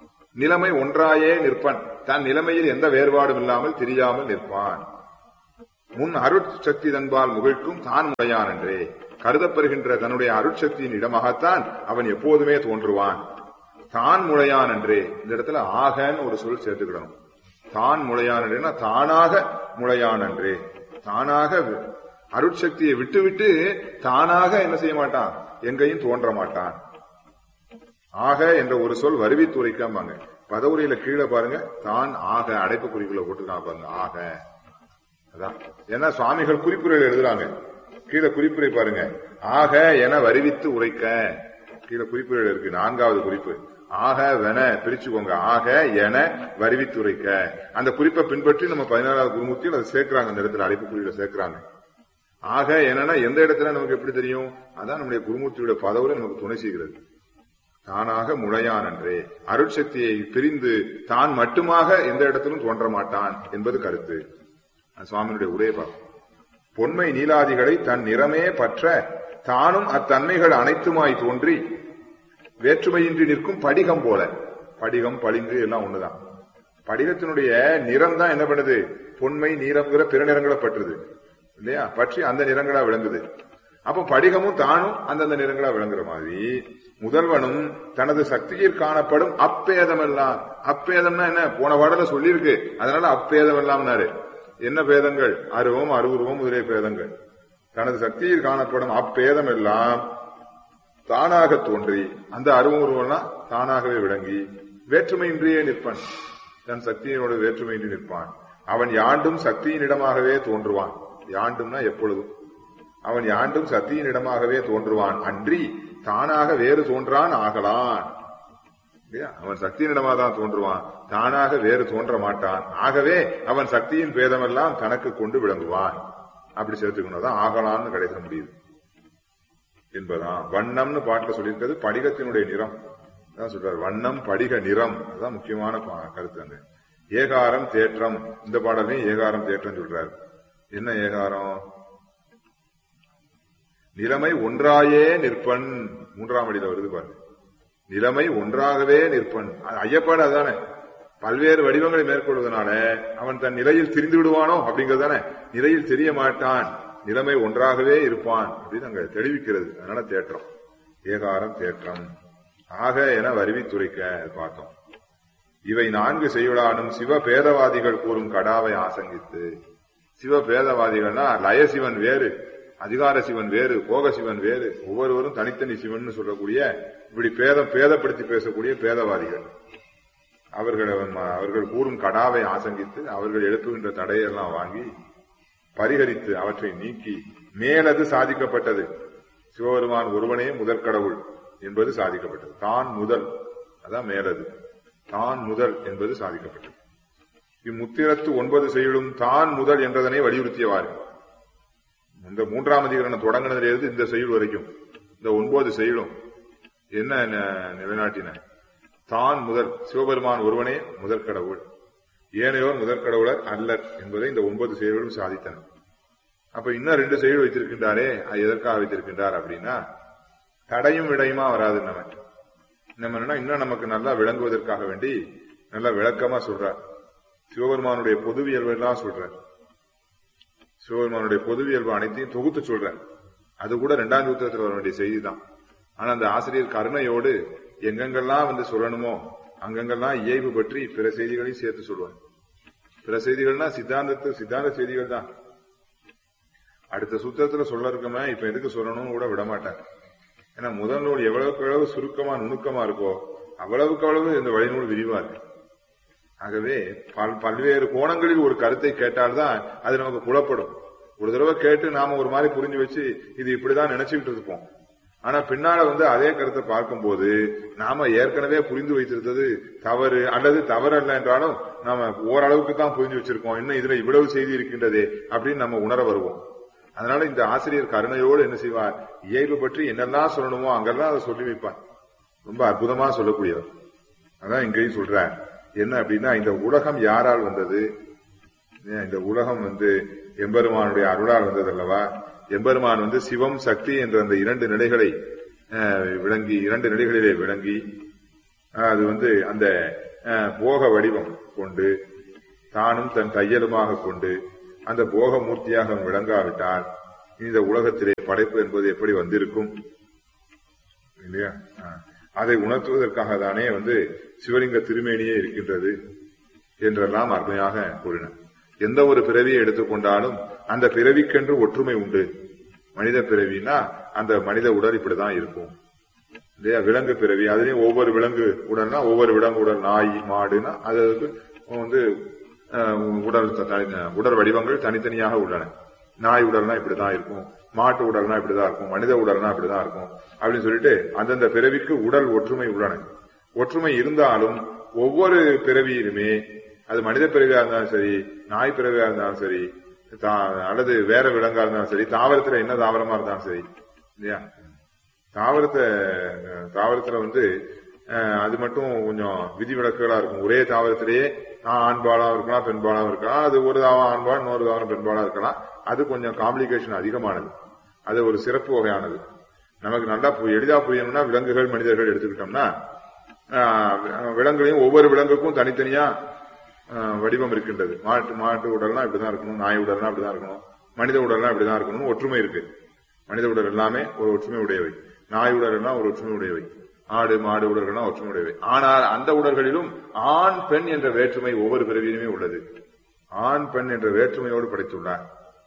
நிலைமை ஒன்றாயே நிற்பன் தன் நிலைமையில் எந்த வேறுபாடும் இல்லாமல் தெரியாமல் நிற்பான் முன் அருட்சக்தி தன்பால் முகிழ்க்கும் தான் முறையான் என்றே கருதப்பெறுகின்ற தன்னுடைய அருட்சக்தியின் இடமாகத்தான் அவன் எப்போதுமே தோன்றுவான் தான் முளையான் என்றே இந்த இடத்துல ஆகன்னு ஒரு சொல் சேர்த்துக்கிடணும் தான் முளையான் என்றேன்னா தானாக முளையான் என்றே தானாக அருட்சக்தியை விட்டுவிட்டு தானாக என்ன செய்ய மாட்டான் எங்கேயும் தோன்ற மாட்டான் ஆக என்ற ஒரு சொல் வருவித்துரைக்காமங்க பதவுரையில கீழே பாருங்க தான் ஆக அடைப்பு குறிக்குள்ள போட்டுருக்காங்க பாருங்க ஆக அதான் ஏன்னா சுவாமிகள் குறிப்புரையில் எழுதுறாங்க கீழே குறிப்புரை பாருங்க ஆக என வருவித்து உரைக்க கீழே குறிப்புரையில் இருக்கு நான்காவது குறிப்பு ஆக வென பிரிச்சுக்கோங்க ஆக என வருவித்து உரைக்க அந்த குறிப்பை பின்பற்றி நம்ம பதினாறாவது குருமூர்த்தியில் அதை சேர்க்கிறாங்க அந்த இடத்துல அடைப்பு குறியில சேர்க்கிறாங்க ஆக என்னன்னா எந்த இடத்துல நமக்கு எப்படி தெரியும் அதான் நம்முடைய குருமூர்த்தியோட பதவுரை நமக்கு துணை செய்கிறது தானாக முளையான் என்றே அருட்சக்தியை பிரிந்து தான் மட்டுமாக எந்த இடத்திலும் தோன்ற மாட்டான் என்பது கருத்து அது சுவாமியினுடைய உரையை பார்ப்போம் பொன்மை நீலாதிகளை தன் நிறமே பற்ற தானும் அத்தன்மைகள் அனைத்துமாய் தோன்றி வேற்றுமையின்றி நிற்கும் படிகம் போல படிகம் பளிங்கு எல்லாம் ஒண்ணுதான் படிகத்தினுடைய நிறம் தான் என்ன பண்ணுது பொன்மை நீலம்ங்கிற பிற நிறங்களை பற்றுது இல்லையா பற்றி அந்த நிறங்களா விளங்குது அப்ப படிகமும் தானும் அந்தந்த நிறங்களா விளங்குற மாதிரி முதல்வனும் தனது சக்தியில் காணப்படும் அப்பேதம் எல்லாம் அப்பேதம்னா என்ன போன பாடல சொல்லியிருக்கு அதனால அப்பேதம் எல்லாம்னாரு என்ன பேதங்கள் அருவம் அருவுருவம் முதலிய பேதங்கள் தனது சக்தியில் காணப்படும் அப்பேதம் எல்லாம் தானாக தோன்றி அந்த அருவம் உருவம்லாம் தானாகவே விளங்கி வேற்றுமையின்றியே நிற்பன் தன் சக்தியினோடு வேற்றுமையின்றி நிற்பான் அவன் யாண்டும் சக்தியின் இடமாகவே தோன்றுவான் யாண்டும்னா எப்பொழுதும் அவன் யாண்டும் சக்தியின் இடமாகவே தோன்றுவான் அன்றி தானாக வேறு தோன்றான் ஆகலான் இல்லையா? அவன் சக்தியின் இடமாக தான் தோன்றுவான் தானாக வேறு தோன்ற மாட்டான் ஆகவே அவன் சக்தியின் பேதமெல்லாம் தனக்கு கொண்டு விளங்குவான் அப்படி சேர்த்துக்கணும் தான் ஆகலான்னு கிடைக்க முடியுது என்பதான் வண்ணம்னு பாட்டுல சொல்லியிருக்கிறது படிகத்தினுடைய நிறம் அதான் சொல்றாரு வண்ணம் படிக நிறம் அதுதான் முக்கியமான பா- கருத்து அங்க ஏகாரம் தேற்றம் இந்த பாடலையும் ஏகாரம் தேற்றம் சொல்றாரு என்ன ஏகாரம் நிலைமை ஒன்றாயே நிற்பன் மூன்றாம் அடியில வருது பாருங்க நிலைமை ஒன்றாகவே நிற்பன் அது ஐயப்பாடு அதானே பல்வேறு வடிவங்களை மேற்கொள்வதனால அவன் தன் நிலையில் திரிந்து விடுவானோ அப்படிங்கிறது தானே நிலையில் தெரிய மாட்டான் நிலைமை ஒன்றாகவே இருப்பான் அப்படின்னு அங்க தெளிவிக்கிறது அதனால தேற்றம் ஏகாரம் தேற்றம் ஆக என வருவித்துரைக்க பார்த்தோம் இவை நான்கு செய்யுளானும் சிவ பேதவாதிகள் கூறும் கடாவை ஆசங்கித்து சிவ பேதவாதிகள்னா லயசிவன் வேறு அதிகார சிவன் வேறு போக சிவன் வேறு ஒவ்வொருவரும் தனித்தனி சிவன் சொல்லக்கூடிய இப்படி பேதம் பேதப்படுத்தி பேசக்கூடிய பேதவாதிகள் அவர்கள் அவர்கள் கூறும் கடாவை ஆசங்கித்து அவர்கள் எழுப்புகின்ற தடையெல்லாம் வாங்கி பரிகரித்து அவற்றை நீக்கி மேலது சாதிக்கப்பட்டது சிவபெருமான் ஒருவனே முதற் கடவுள் என்பது சாதிக்கப்பட்டது தான் முதல் அதான் மேலது தான் முதல் என்பது சாதிக்கப்பட்டது இம்முத்திரத்து ஒன்பது செயலும் தான் முதல் என்றதனை வலியுறுத்தியவாறு இந்த மூன்றாம் அதிகரணம் தொடங்கினதிலிருந்து இந்த செயல் வரைக்கும் இந்த ஒன்பது செயலும் என்ன ந- நிலைநாட்டின தான் முதல் சிவபெருமான் ஒருவனே முதற் கடவுள் ஏனையோர் முதற் கடவுளர் அல்லர் என்பதை இந்த ஒன்பது செயல்களும் சாதித்தன அப்ப இன்னும் ரெண்டு செயல் வைத்திருக்கின்றாரே அது எதற்காக வைத்திருக்கின்றார் அப்படின்னா தடையும் விடையுமா வராது நம்ம நம்ம என்னன்னா இன்னும் நமக்கு நல்லா விளங்குவதற்காக வேண்டி நல்லா விளக்கமா சொல்றார் சிவபெருமானுடைய பொதுவியல்பு எல்லாம் சொல்றார் சிவபெருமானுடைய பொதுவியல்பு அனைத்தையும் தொகுத்து சொல்றார் அது கூட இரண்டாம் சூத்திரத்தில் வர வேண்டிய செய்தி தான் ஆனா அந்த ஆசிரியர் கருணையோடு எங்கெங்கெல்லாம் வந்து சொல்லணுமோ அங்கங்கெல்லாம் இயல்பு பற்றி பிற செய்திகளையும் சேர்த்து சொல்லுவார் பிற செய்திகள்னா சித்தாந்தத்து சித்தாந்த செய்திகள் தான் அடுத்த சூத்திரத்துல சொல்ல இருக்கமே இப்ப எதுக்கு சொல்லணும்னு கூட விட மாட்டாங்க ஏன்னா முதல் நூல் எவ்வளவுக்கு எவ்வளவு சுருக்கமா நுணுக்கமா இருக்கோ அவ்வளவுக்கு அவ்வளவு இந்த வழிநூல் விரிவா இருக்கு ஆகவே பல் பல்வேறு கோணங்களில் ஒரு கருத்தை கேட்டால்தான் அது நமக்கு புலப்படும் ஒரு தடவை கேட்டு நாம ஒரு மாதிரி புரிஞ்சு வச்சு இது இப்படிதான் நினைச்சுக்கிட்டு இருப்போம் ஆனா பின்னால வந்து அதே கருத்தை பார்க்கும்போது நாம ஏற்கனவே புரிந்து வைத்திருந்தது தவறு அல்லது தவறு அல்ல என்றாலும் நாம ஓரளவுக்கு தான் புரிஞ்சு வச்சிருக்கோம் இன்னும் இதுல இவ்வளவு செய்தி இருக்கின்றதே அப்படின்னு நம்ம உணர வருவோம் அதனால இந்த ஆசிரியர் கருணையோடு என்ன செய்வார் இயல்பு பற்றி என்னெல்லாம் சொல்லணுமோ அங்கெல்லாம் அதை சொல்லி வைப்பார் ரொம்ப அற்புதமா சொல்லக்கூடியவர் அதான் இங்கேயும் சொல்றார் என்ன அப்படின்னா இந்த உலகம் யாரால் வந்தது ஏன் இந்த உலகம் வந்து எம்பெருமானுடைய அருளால் வந்தது அல்லவா எம்பெருமான் வந்து சிவம் சக்தி என்ற அந்த இரண்டு நிலைகளை அஹ், விளங்கி இரண்டு நிலைகளிலே விளங்கி அஹ், அது வந்து அந்த அஹ், போக வடிவம் கொண்டு தானும் தன் தையலுமாக கொண்டு அந்த போக மூர்த்தியாக அவன் விளங்காவிட்டால் இந்த உலகத்திலே படைப்பு என்பது எப்படி வந்திருக்கும் இல்லையா ஆ. அதை உணர்த்துவதற்காக தானே வந்து சிவலிங்க திருமேனியே இருக்கின்றது என்றெல்லாம் அருமையாக கூறினார் எந்த ஒரு பிறவியை எடுத்துக்கொண்டாலும் அந்த பிறவிக்கென்று ஒற்றுமை உண்டு மனித பிறவினா அந்த மனித உடல் இப்படிதான் இருக்கும் இல்லையா விலங்கு பிறவி அதுலயும் ஒவ்வொரு விலங்கு உடல்னா ஒவ்வொரு விலங்கு உடல் நாய் மாடுனா அது வந்து அஹ், உடல் த- தனி- உடல் வடிவங்கள் தனித்தனியாக உள்ளன நாய் உடல்னா இப்படிதான் இருக்கும் மாட்டு உடல்னா இப்படிதான் இருக்கும் மனித உடல்னா இப்படிதான் இருக்கும் அப்படின்னு சொல்லிட்டு அந்தந்த பிறவிக்கு உடல் ஒற்றுமை உள்ளன ஒற்றுமை இருந்தாலும் ஒவ்வொரு பிறவியிலுமே அது மனித பிறவியா இருந்தாலும் சரி நாய் பிறவியா இருந்தாலும் சரி தா- அல்லது வேற விலங்கா இருந்தாலும் சரி தாவரத்துல என்ன தாவரமா இருந்தாலும் சரி இல்லையா தாவரத்தை அஹ், தாவரத்துல வந்து அஹ், அது மட்டும் கொஞ்சம் விதிவிலக்குகளா இருக்கும் ஒரே தாவரத்திலேயே ஆஹ், ஆண்பாலாவும் இருக்கலாம் பெண்பாலாவும் இருக்கலாம் அது ஒரு தாவரம் ஆண்பால் இன்னொரு தாவரம் பெண்பாலா இருக்கலாம் அது கொஞ்சம் காம்ப்ளிகேஷன் அதிகமானது அது ஒரு சிறப்பு வகையானது நமக்கு நல்லா பு- எளிதா புரியணும்னா விலங்குகள் மனிதர்கள் எடுத்துக்கிட்டோம்னா ஆஹ், விலங்குலையும் ஒவ்வொரு விலங்குக்கும் தனித்தனியா ஆஹ், வடிவம் இருக்கின்றது மாட்டு மாட்டு உடல்னா இப்படிதான் இருக்கணும் நாய் உடல்னா இப்படிதான் இருக்கணும் மனித உடல்னா இப்படிதான் இருக்கணும் ஒற்றுமை இருக்கு மனித உடல் எல்லாமே ஒரு ஒற்றுமை உடையவை நாய் உடல் எல்லாம் ஒரு ஒற்றுமை உடையவை ஆடு மாடு உடல்கள்லாம் ஒற்றுமை உடையவை ஆனால் அந்த உடல்களிலும் ஆண் பெண் என்ற வேற்றுமை ஒவ்வொரு பிறவியிலுமே உள்ளது ஆண் பெண் என்ற வேற்றுமையோடு படைத்துள்ளார்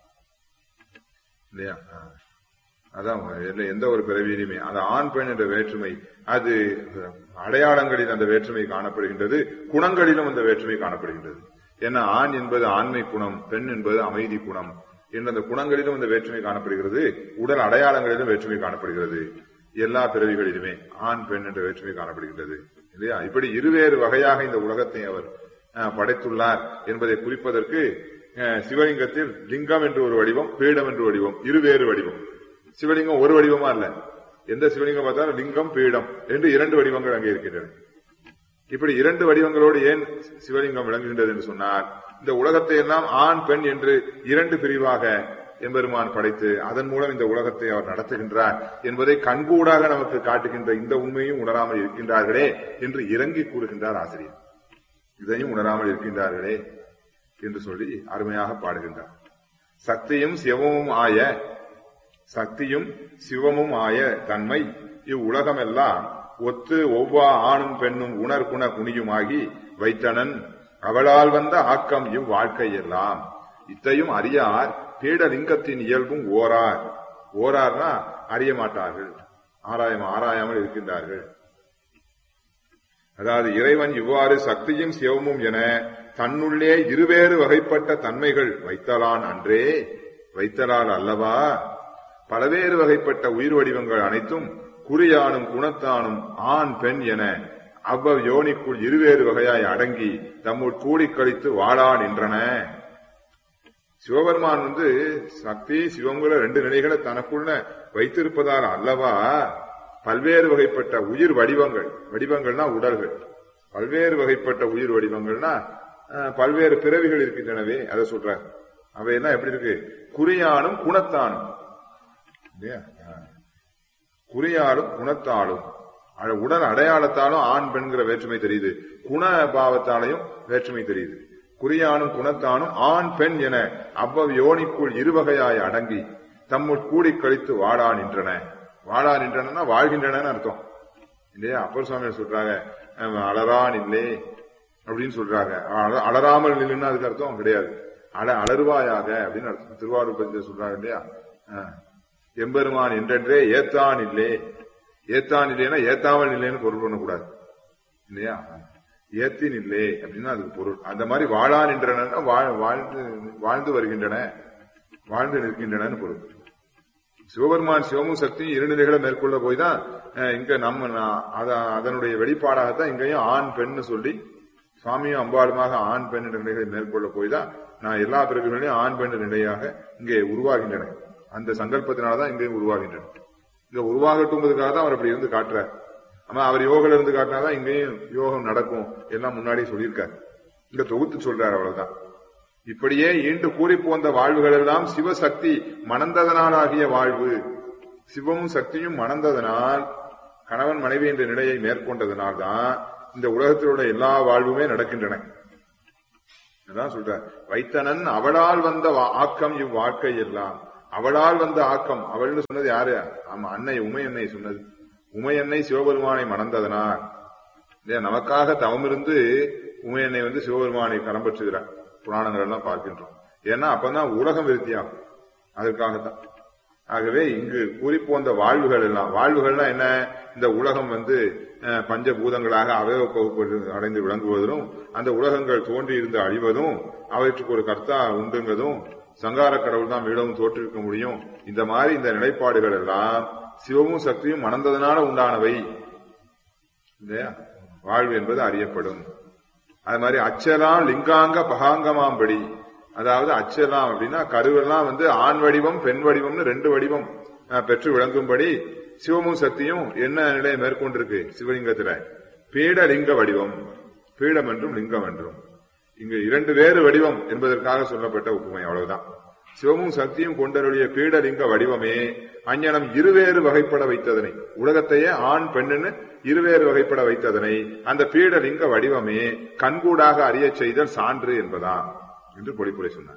இல்லையா ஆ. அதான் எல்ல- எந்த ஒரு பிறவியிலுமே அந்த ஆண் பெண் என்ற வேற்றுமை அது அடையாளங்களில் அந்த வேற்றுமை காணப்படுகின்றது குணங்களிலும் அந்த வேற்றுமை காணப்படுகின்றது ஏன்னா ஆண் என்பது ஆண்மை குணம் பெண் என்பது அமைதி குணம் என்ற அந்த குணங்களிலும் அந்த வேற்றுமை காணப்படுகிறது உடல் அடையாளங்களிலும் வேற்றுமை காணப்படுகிறது எல்லா பிறவிகளிலுமே ஆண் பெண் என்ற வேற்றுமை காணப்படுகின்றது இல்லையா இப்படி இருவேறு வகையாக இந்த உலகத்தை அவர் அஹ், படைத்துள்ளார் என்பதை குறிப்பதற்கு அஹ், சிவலிங்கத்தில் லிங்கம் என்று ஒரு வடிவம் பீடம் என்று வடிவம் இருவேறு வடிவம் சிவலிங்கம் ஒரு வடிவமா இல்ல எந்த சிவலிங்கம் பார்த்தாலும் லிங்கம் பீடம் என்று இரண்டு வடிவங்கள் அங்கே இருக்கின்றன இப்படி இரண்டு வடிவங்களோடு ஏன் சிவலிங்கம் விளங்குகின்றது என்று சொன்னார் இந்த உலகத்தை எல்லாம் ஆண் பெண் என்று இரண்டு பிரிவாக எம்பெருமான் படைத்து அதன் மூலம் இந்த உலகத்தை அவர் நடத்துகின்றார் என்பதை கண்கூடாக நமக்கு காட்டுகின்ற இந்த உண்மையும் உணராமல் இருக்கின்றார்களே என்று இறங்கி கூறுகின்றார் ஆசிரியர் இதையும் உணராமல் இருக்கின்றார்களே என்று சொல்லி அருமையாக பாடுகின்றார் சக்தியும் சிவமும் ஆய சக்தியும் சிவமும் ஆய தன்மை இவ்வுலகமெல்லாம் ஒத்து ஒவ்வா ஆணும் பெண்ணும் உணர்குண குனியுமாகி வைத்தனன் அவளால் வந்த ஆக்கம் இவ்வாழ்க்கை எல்லாம் இத்தையும் அறியார் பீடலிங்கத்தின் இயல்பும் ஓரார் ஓரார்னா அறிய மாட்டார்கள் ஆராயம் ஆராயாமல் இருக்கின்றார்கள் அதாவது இறைவன் இவ்வாறு சக்தியும் சிவமும் என தன்னுள்ளே இருவேறு வகைப்பட்ட தன்மைகள் வைத்தலான் அன்றே வைத்தலால் அல்லவா பலவேறு வகைப்பட்ட உயிர் வடிவங்கள் அனைத்தும் குறியானும் குணத்தானும் ஆண் பெண் என அவ்வ யோனிக்குள் இருவேறு வகையாய் அடங்கி தம்முள் கூடிக் கழித்து வாழா நின்றன சிவபெருமான் வந்து சக்தி சிவங்குல ரெண்டு நிலைகளை தனக்குள்ள வைத்திருப்பதால் அல்லவா பல்வேறு வகைப்பட்ட உயிர் வடிவங்கள் வடிவங்கள்னா உடல்கள் பல்வேறு வகைப்பட்ட உயிர் வடிவங்கள்னா அஹ், பல்வேறு பிறவிகள் இருக்கின்றனவே அதை சொல்றாங்க அவையெல்லாம் எப்படி இருக்கு குறியானும் குணத்தானும் இல்லையா அஹ். குறியாலும் குணத்தாலும் அட- உடல் அடையாளத்தாலும் ஆண் பெண்கிற வேற்றுமை தெரியுது குண பாவத்தாலையும் வேற்றுமை தெரியுது குறியானும் குணத்தானும் ஆண் பெண் என அவ்வவ் யோனிக்குள் இருவகையாய் அடங்கி தம்முள் கூடிக் கழித்து வாழா நின்றன வாழா நின்றன வாழ்கின்றன அர்த்தம் இல்லையா அப்பர் சுவாமி சொல்றாங்க அஹ், அலறான் இல்லே அப்படின்னு சொல்றாங்க அல- அலறாமல் நில்லுன்னு அதுக்கு அர்த்தம் கிடையாது அல அலறுவாயாக அப்படின்னு அர்த்தம் திருவாரூர் பஞ்ச சொல்றாங்க இல்லையா அஹ். எம்பெருமான் என்றென்றே ஏத்தான் இல்லே ஏத்தான் இல்லைன்னா ஏத்தாமல் இல்லைன்னு பொருள் பண்ணக்கூடாது இல்லையா ஏத்தின் இல்லை அப்படின்னா அதுக்கு பொருள் அந்த மாதிரி வாழா நின்றன வாழ்ந்து வாழ்ந்து வருகின்றன வாழ்ந்து நிற்கின்றன பொருள் சிவபெருமான் சிவமும் சக்தியும் இரு நிலைகளை மேற்கொள்ள போய் தான் அஹ், இங்க நம்ம நான் அத- அதனுடைய வெளிப்பாடாகத்தான் இங்கேயும் ஆண் பெண்ணு சொல்லி சுவாமியும் அம்பாளுமாக ஆண் பெண் என்ற நிலைகளை மேற்கொள்ள போய் தான் நான் எல்லா பிறகுகளையும் ஆண் பெண் என்ற நிலையாக இங்கே உருவாகின்றன அந்த சங்கல்பத்தினாலதான் இங்கேயும் உருவாகின்றன இங்க உருவாகட்டும்பதுக்காக தான் அவர் அப்படி இருந்து காட்டுறார் ஆமா அவர் யோகில இருந்து காட்டினாதான் இங்கேயும் யோகம் நடக்கும் எல்லாம் முன்னாடியே சொல்லியிருக்காரு இங்க தொகுத்து சொல்றாரு அவ்வளவுதான் இப்படியே ஈண்டு கூறி போந்த வாழ்வுகள் எல்லாம் சிவசக்தி மணந்ததனாலாகிய வாழ்வு சிவமும் சக்தியும் மணந்ததனால் கணவன் மனைவி என்ற நிலையை மேற்கொண்டதனால் தான் இந்த உலகத்தில் உள்ள எல்லா வாழ்வுமே நடக்கின்றன அதான் சொல்ற வைத்தனன் அவளால் வந்த வா- ஆக்கம் இவ்வாழ்க்கை எல்லாம் அவளால் வந்த ஆக்கம் அவள்னு சொன்னது யாரு ஆமா அன்னை உமை அன்னை சொன்னது உமை அன்னை சிவபெருமானை மணந்ததனார் இல்லையா நமக்காக தவமிருந்து உமை அன்னை வந்து சிவபெருமானை கரம் பற்றுகிறார் புராணங்கள் எல்லாம் பார்க்கின்றோம் ஏன்னா அப்பதான் உலகம் விருத்தியாகும் அதற்காகத்தான் ஆகவே இங்கு கூறி போன்ற வாழ்வுகள் எல்லாம் வாழ்வுகள்னா என்ன இந்த உலகம் வந்து அஹ், பஞ்சபூதங்களாக அவயவ பகுப்பு அடைந்து விளங்குவதும் அந்த உலகங்கள் தோன்றி இருந்து அழிவதும் அவற்றுக்கு ஒரு கர்த்தா உண்டுங்கிறதும் சங்கார கடவுள் தான் மீளவும் தோற்றுவிக்க முடியும் இந்த மாதிரி இந்த நிலைப்பாடுகள் எல்லாம் சிவமும் சக்தியும் மணந்ததனால உண்டானவை இல்லையா வாழ்வு என்பது அறியப்படும் அது மாதிரி அச்சலாம் லிங்காங்க பகாங்கமாம்படி அதாவது அச்சலாம் அப்படின்னா கருவெல்லாம் வந்து ஆண் வடிவம் பெண் வடிவம்னு ரெண்டு வடிவம் அஹ், பெற்று விளங்கும்படி சிவமும் சக்தியும் என்ன நிலையை மேற்கொண்டிருக்கு சிவலிங்கத்துல பீடலிங்க வடிவம் பீடம் என்றும் லிங்கம் என்றும் இங்கு இரண்டு வேறு வடிவம் என்பதற்காக சொல்லப்பட்ட ஒப்புமை அவ்வளவுதான் சிவமும் சக்தியும் கொண்டருடைய பீடலிங்க வடிவமே அஞ்ஞனம் இருவேறு வகைப்பட வைத்ததனை உலகத்தையே ஆண் பெண்ணுன்னு இருவேறு வகைப்பட வைத்ததனை அந்த பீடலிங்க வடிவமே கண்கூடாக அறியச் செய்தல் சான்று என்பதா என்று பொழிப்புரை சொன்னார்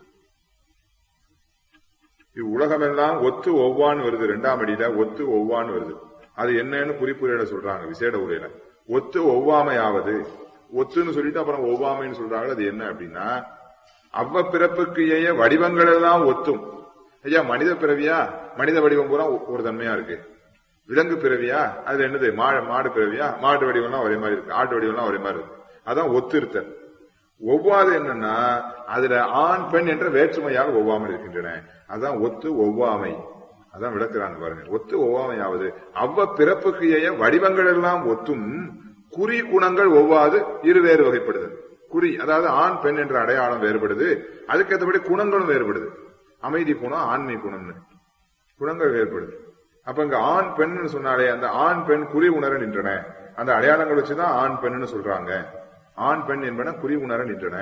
இவ்வுலகமெல்லாம் ஒத்து ஒவ்வான் வருது ரெண்டாம் அடியில ஒத்து ஒவ்வான் வருது அது என்னன்னு குறிப்புரையில சொல்றாங்க விசேட உரையில ஒத்து ஒவ்வாமையாவது ஒத்துன்னு சொல்லிட்டு அப்புறம் ஒவ்வாமைன்னு சொல்றாங்க அது என்ன அப்படின்னா அவ்வ பிறப்புக்கு ஏய வடிவங்கள் எல்லாம் ஒத்தும் ஐயா மனித பிறவியா மனித வடிவம் பூரா ஒ- ஒரு தன்மையா இருக்கு விலங்கு பிறவியா அது என்னது மா- மாடு பிறவியா மாடு வடிவம்லாம் ஒரே மாதிரி இருக்கு ஆட்டு வடிவம்லாம் ஒரே மாதிரி இருக்கு அதான் ஒத்திருத்தல் ஒவ்வாது என்னன்னா அதுல ஆண் பெண் என்ற வேற்றுமையாக ஒவ்வாமல் இருக்கின்றன அதான் ஒத்து ஒவ்வாமை அதான் விளக்குறாங்க பாருங்க ஒத்து ஒவ்வாமையாவது அவ்வ பிறப்புக்கு ஏய வடிவங்கள் எல்லாம் ஒத்தும் குறி குணங்கள் ஒவ்வாது இருவேறு வகைப்படுது குறி அதாவது ஆண் பெண் என்ற அடையாளம் வேறுபடுது அதுக்கேற்றபடி குணங்களும் வேறுபடுது அமைதி குணம் ஆண்மை குணம்னு குணங்கள் வேறுபடுது அப்ப இங்க ஆண் பெண்னு சொன்னாலே அந்த ஆண் பெண் குறி உணர நின்றன அந்த அடையாளங்கள் வச்சுதான் ஆண் பெண்ணுன்னு சொல்றாங்க ஆண் பெண் என்பன குறி உணர நின்றன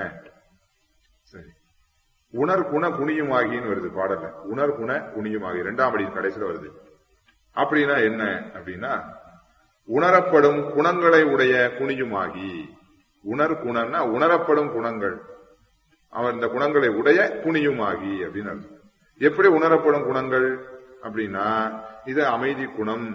சரி உணர் குண குனியுமாகின்னு வருது பாடல்ல உணர் குண குனியுமாகி இரண்டாம் அடியின் கடைசியில வருது அப்படின்னா என்ன அப்படின்னா உணரப்படும் குணங்களை உடைய குனியுமாகி உணர் குணம்னா உணரப்படும் குணங்கள் அவன் இந்த குணங்களை உடைய குனியுமாகி அப்படின்னு அர்த்தம் எப்படி உணரப்படும் குணங்கள் அப்படின்னா இது அமைதி குணம்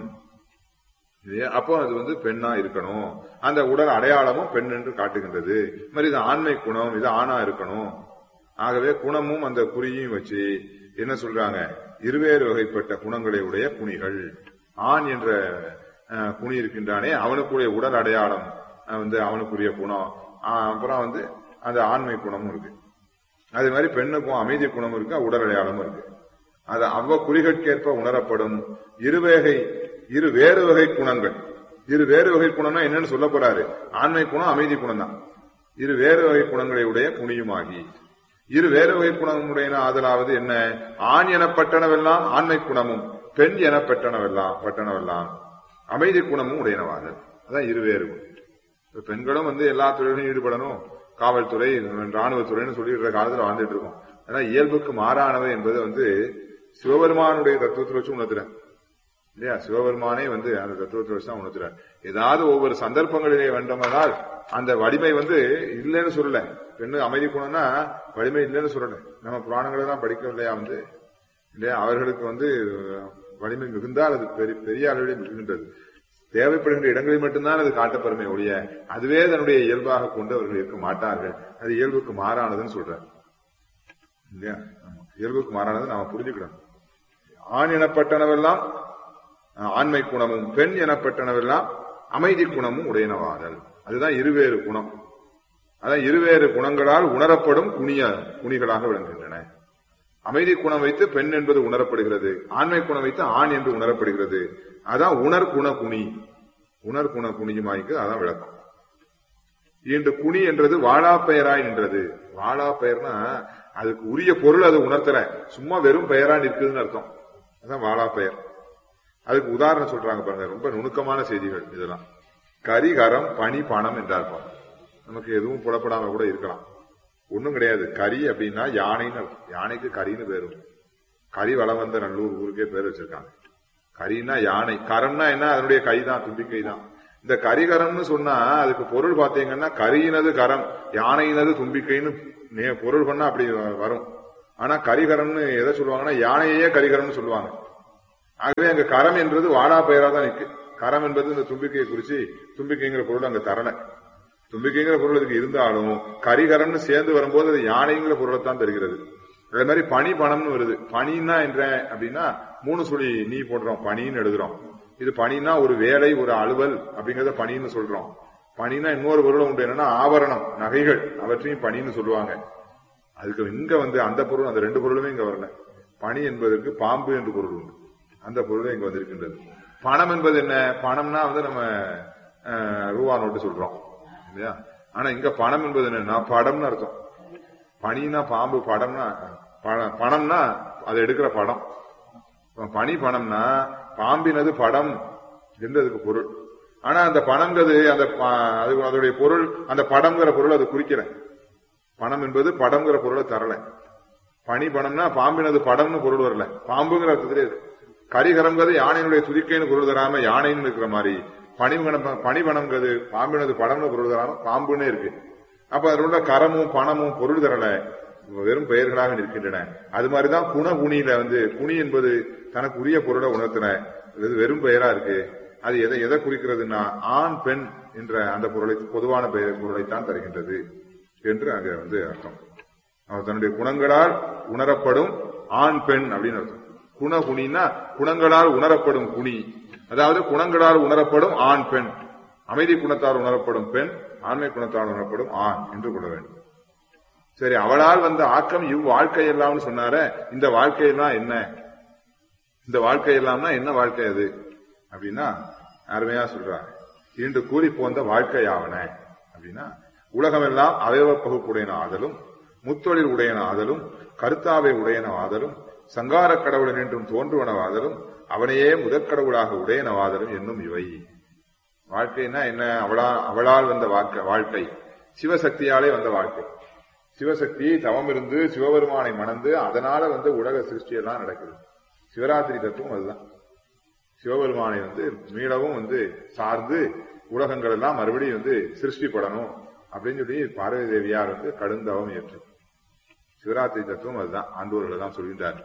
இல்லையா? அப்போ அது வந்து பெண்ணா இருக்கணும் அந்த உடல் அடையாளமும் பெண் என்று காட்டுகின்றது இது மாதிரி இது ஆண்மை குணம் இது ஆணா இருக்கணும் ஆகவே குணமும் அந்த குறியையும் வச்சு என்ன சொல்றாங்க இருவேறு வகைப்பட்ட குணங்களை உடைய குணிகள் ஆண் என்ற அஹ், குனி இருக்கின்றானே அவனுக்குரிய உடல் அடையாளம் அஹ், வந்து அவனுக்குரிய குணம் அஹ், அப்புறம் வந்து அந்த ஆண்மை குணமும் இருக்கு அதே மாதிரி பெண்ணுக்கும் அமைதி குணம் இருக்கு உடல் அடையாளமும் இருக்கு அது அவ்வ குறிகட்கேற்ப உணரப்படும் இருவேகை இரு வேறு வகை குணங்கள் இரு வேறு வகை குணம்னா என்னன்னு சொல்ல போறாரு ஆண்மை குணம் அமைதி குணம் தான் இரு வேறு வகை குணங்களை உடைய குணியுமாகி இரு வேறு வகை குணமுடைய ஆதலாவது என்ன ஆண் எனப்பட்டனவெல்லாம் ஆண்மை குணமும் பெண் எனப்பட்டனவெல்லாம் பட்டனவெல்லாம் அமைதி குணமும் உடையனவாதல் அதான் இருவேறு குணம் இப்ப பெண்களும் வந்து எல்லா தொழிலும் ஈடுபடணும் காவல்துறை ராணுவத்துறைன்னு சொல்லிடுற காலத்துல வாழ்ந்துட்டு இருக்கோம் ஆனா இயல்புக்கு மாறானவை என்பது வந்து சிவபெருமானுடைய தத்துவத்தில் வச்சு உணர்த்துறேன் இல்லையா சிவபெருமானே வந்து அந்த தத்துவத்தை வச்சு தான் உணர்த்துறார் ஏதாவது ஒவ்வொரு சந்தர்ப்பங்களிலே வேண்டுமானால் அந்த வலிமை வந்து இல்லைன்னு சொல்லல பெண்ணு அமைதி குணம்னா வலிமை இல்லைன்னு சொல்லல நம்ம புராணங்களை எல்லாம் படிக்கவில்லையா வந்து இல்லையா அவர்களுக்கு வந்து வலிமை மிகுந்தால் அது பெரிய பெரிய அளவில் மிகுகின்றது தேவைப்படுகின்ற இடங்களில் மட்டும்தான் அது காட்டப்பெருமை ஒழிய அதுவே தன்னுடைய இயல்பாக கொண்டு அவர்கள் இருக்க மாட்டார்கள் அது இயல்புக்கு மாறானதுன்னு சொல்றார் இல்லையா ஆமா. இயல்புக்கு மாறானது நாம புரிஞ்சுக்கணும் ஆண் எனப்பட்டனவெல்லாம் அஹ், ஆண்மை குணமும் பெண் எனப்பட்டனவெல்லாம் அமைதி குணமும் உடையனவாதல் அதுதான் இருவேறு குணம் அதான் இருவேறு குணங்களால் உணரப்படும் குணிய குணிகளாக விளங்குகின்றன அமைதி குணம் வைத்து பெண் என்பது உணரப்படுகிறது ஆண்மை குணம் வைத்து ஆண் என்று உணரப்படுகிறது அதான் உணர் குண குணி உணர் குண குணியுமாய்க்கு அதான் விளக்கம் இன்று குணி என்றது வாழா பெயராய் நின்றது வாழா பெயர்னா அதுக்கு உரிய பொருள் அது உணர்த்தல சும்மா வெறும் பெயரா நிற்குதுன்னு அர்த்தம் அதான் வாழா பெயர் அதுக்கு உதாரணம் சொல்றாங்க பாருங்க ரொம்ப நுணுக்கமான செய்திகள் இதெல்லாம் கரிகரம் பனி பணம் என்றார்ப்போம் நமக்கு எதுவும் புலப்படாம கூட இருக்கலாம் ஒண்ணும் கிடையாது கரி அப்படின்னா யானைன்னு அர்த்தம். யானைக்கு கரின்னு பேரும் கரி வளம் வந்த நல்லூர் ஊருக்கே பேர் வச்சிருக்காங்க கரின்னா யானை கரம்னா என்ன அதனுடைய கைதான் தும்பிக்கை தான் இந்த கரிகரம்னு சொன்னா அதுக்கு பொருள் பாத்தீங்கன்னா கரியினது கரம் யானையினது தும்பிக்கைன்னு நே- பொருள் பண்ணா அப்படி வ- வரும் ஆனா கரிகரம்னு எதை சொல்லுவாங்கன்னா யானையே கரிகரம்னு சொல்லுவாங்க ஆகவே அங்க கரம் என்றது வாடா பெயரா தான் நிற்கு கரம் என்பது இந்த தும்பிக்கையை குறிச்சு தும்பிக்கைங்கிற பொருள் அங்க தரல தும்பிக்கைங்கிற பொருள் இதுக்கு இருந்தாலும் கரிகரம்னு சேர்ந்து வரும்போது அது யானைங்கிற பொருளை தான் தருகிறது அதே மாதிரி பனி பணம்னு வருது பனின்னா என்ற அப்படின்னா மூணு சுழி நீ போடுறோம் பனின்னு எழுதுறோம் இது பனின்னா ஒரு வேலை ஒரு அலுவல் அப்படிங்கறத பனின்னு சொல்றோம் பனின்னா இன்னொரு பொருள் உண்டு என்னன்னா ஆபரணம் நகைகள் அவற்றையும் பனின்னு சொல்லுவாங்க அதுக்கு இங்க வந்து அந்த பொருள் அந்த ரெண்டு பொருளுமே இங்க வரல பனி என்பதற்கு பாம்பு என்று பொருள் உண்டு அந்த பொருளே இங்க வந்திருக்கின்றது பணம் என்பது என்ன பணம்னா வந்து நம்ம அஹ், ரூபா நோட்டு சொல்றோம் இல்லையா ஆனா இங்க பணம் என்பது என்னன்னா படம்னு அர்த்தம் பனினா பாம்பு படம்னா பண- பணம்னா அதை எடுக்கிற படம் இப்ப பனி பணம்னா பாம்பினது படம் என்று அதுக்கு பொருள் ஆனா அந்த பணம்ங்கிறது அந்த ப- அது அதோடைய பொருள் அந்த படம்ங்கிற பொருள் அது குறிக்கிற பணம் என்பது படம்ங்கிற பொருளை தரல பனி பணம்னா பாம்பினது படம்னு பொருள் வரல பாம்புங்கிற அர்த்தத்திலே இருக்கு. கரிகரம்ங்கிறது யானையினுடைய துதிக்கைன்னு பொருள் தராம யானைன்னு இருக்கிற மாதிரி பனிபணம் பனிபணம்ங்கிறது பாம்பினது படம்னு பொருள் தராம பாம்புன்னே இருக்கு அப்ப அதில் உள்ள கரமும் பணமும் பொருள் தரல வெறும் பெயர்களாக நிற்கின்றன அது மாதிரிதான் குண குணியில வந்து குணி என்பது தனக்கு உரிய பொருளை உணர்த்தின இது வெறும் பெயரா இருக்கு அது எதை எதை குறிக்கிறதுனா ஆண் பெண் என்ற அந்த பொருளை பொதுவான பெயர் பொருளைத்தான் தருகின்றது என்று அங்க வந்து அர்த்தம் அவர் தன்னுடைய குணங்களால் உணரப்படும் ஆண் பெண் அப்படின்னு அர்த்தம் குண குணின்னா குணங்களால் உணரப்படும் குணி அதாவது குணங்களால் உணரப்படும் ஆண் பெண் அமைதி குணத்தால் உணரப்படும் பெண் ஆண்மை குணத்தால் உணரப்படும் ஆண் என்று கொள்ள வேண்டும் சரி அவளால் வந்த ஆக்கம் இவ் வாழ்க்கை எல்லாம்னு சொன்னார இந்த வாழ்க்கையெல்லாம் என்ன இந்த வாழ்க்கை எல்லாம்னா என்ன வாழ்க்கை அது அப்படின்னா அருமையா சொல்றாங்க இன்று கூறி போந்த வாழ்க்கையாவன அப்படின்னா உலகமெல்லாம் அவயவ பகுப்புடையன ஆதலும் முத்தொழில் உடையன ஆதலும் கருத்தாவை உடையன ஆதலும் சங்கார கடவுளன் என்றும் தோன்றுவனவாதலும் அவனையே முதற்கடவுளாக உடையனவாதலும் என்னும் இவை வாழ்க்கைன்னா என்ன அவளா அவளால் வந்த வாழ்க்கை வாழ்க்கை சிவசக்தியாலே வந்த வாழ்க்கை சிவசக்தி தவம் இருந்து சிவபெருமானை மணந்து அதனால வந்து உலக சிருஷ்டியெல்லாம் நடக்குது சிவராத்திரி தத்துவம் அதுதான் சிவபெருமானை வந்து மீளவும் வந்து சார்ந்து உலகங்கள் எல்லாம் மறுபடியும் வந்து சிருஷ்டிப்படணும் அப்படின்னு சொல்லி பார்வதி தேவியார் வந்து கடுந்தவம் ஏற்று சிவராத்திரி தத்துவம் அதுதான் ஆண்டோர்கள் தான் சொல்கின்றார்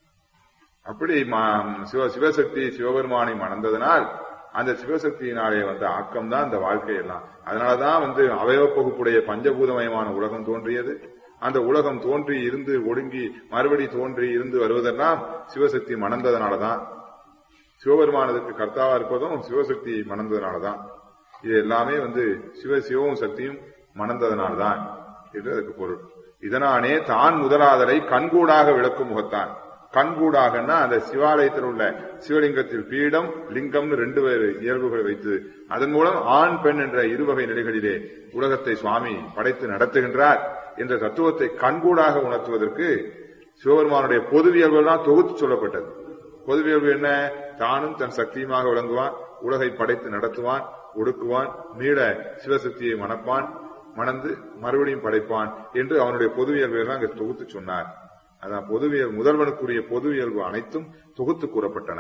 அப்படி மா- சிவ சிவசக்தி சிவபெருமானை மணந்ததனால் அந்த சிவசக்தியினாலே வந்த ஆக்கம் தான் இந்த வாழ்க்கை எல்லாம் அதனாலதான் வந்து அவயவ பகுப்புடைய பஞ்சபூதமயமான உலகம் தோன்றியது அந்த உலகம் தோன்றி இருந்து ஒடுங்கி மறுபடி தோன்றி இருந்து வருவதெல்லாம் சிவசக்தி மணந்ததனாலதான் சிவபெருமானதுக்கு கர்த்தாவா இருப்பதும் சிவசக்தி மணந்ததனாலதான் இது எல்லாமே வந்து சிவ சிவவும் சக்தியும் மணந்ததனால்தான் என்று அதுக்கு பொருள் இதனானே தான் முதலாதலை கண்கூடாக விளக்கும் முகத்தான் கண்கூடாகன்னா அந்த சிவாலயத்தில் உள்ள சிவலிங்கத்தில் பீடம் லிங்கம்னு ரெண்டு வேறு இயல்புகளை வைத்து அதன் மூலம் ஆண் பெண் என்ற இருவகை நிலைகளிலே உலகத்தை சுவாமி படைத்து நடத்துகின்றார் என்ற தத்துவத்தை கண்கூடாக உணர்த்துவதற்கு சிவபெருமானுடைய பொதுவியல்பு தான் தொகுத்து சொல்லப்பட்டது பொதுவியல்பு என்ன தானும் தன் சக்தியுமாக விளங்குவான் உலகை படைத்து நடத்துவான் ஒடுக்குவான் மீள சிவசக்தியை மணப்பான் மணந்து மறுபடியும் படைப்பான் என்று அவனுடைய பொதுவியல்பை எல்லாம் அங்கு தொகுத்து சொன்னார் அதான் பொதுவியல் முதல்வனுக்குரிய பொதுவியல்பு அனைத்தும் தொகுத்து கூறப்பட்டன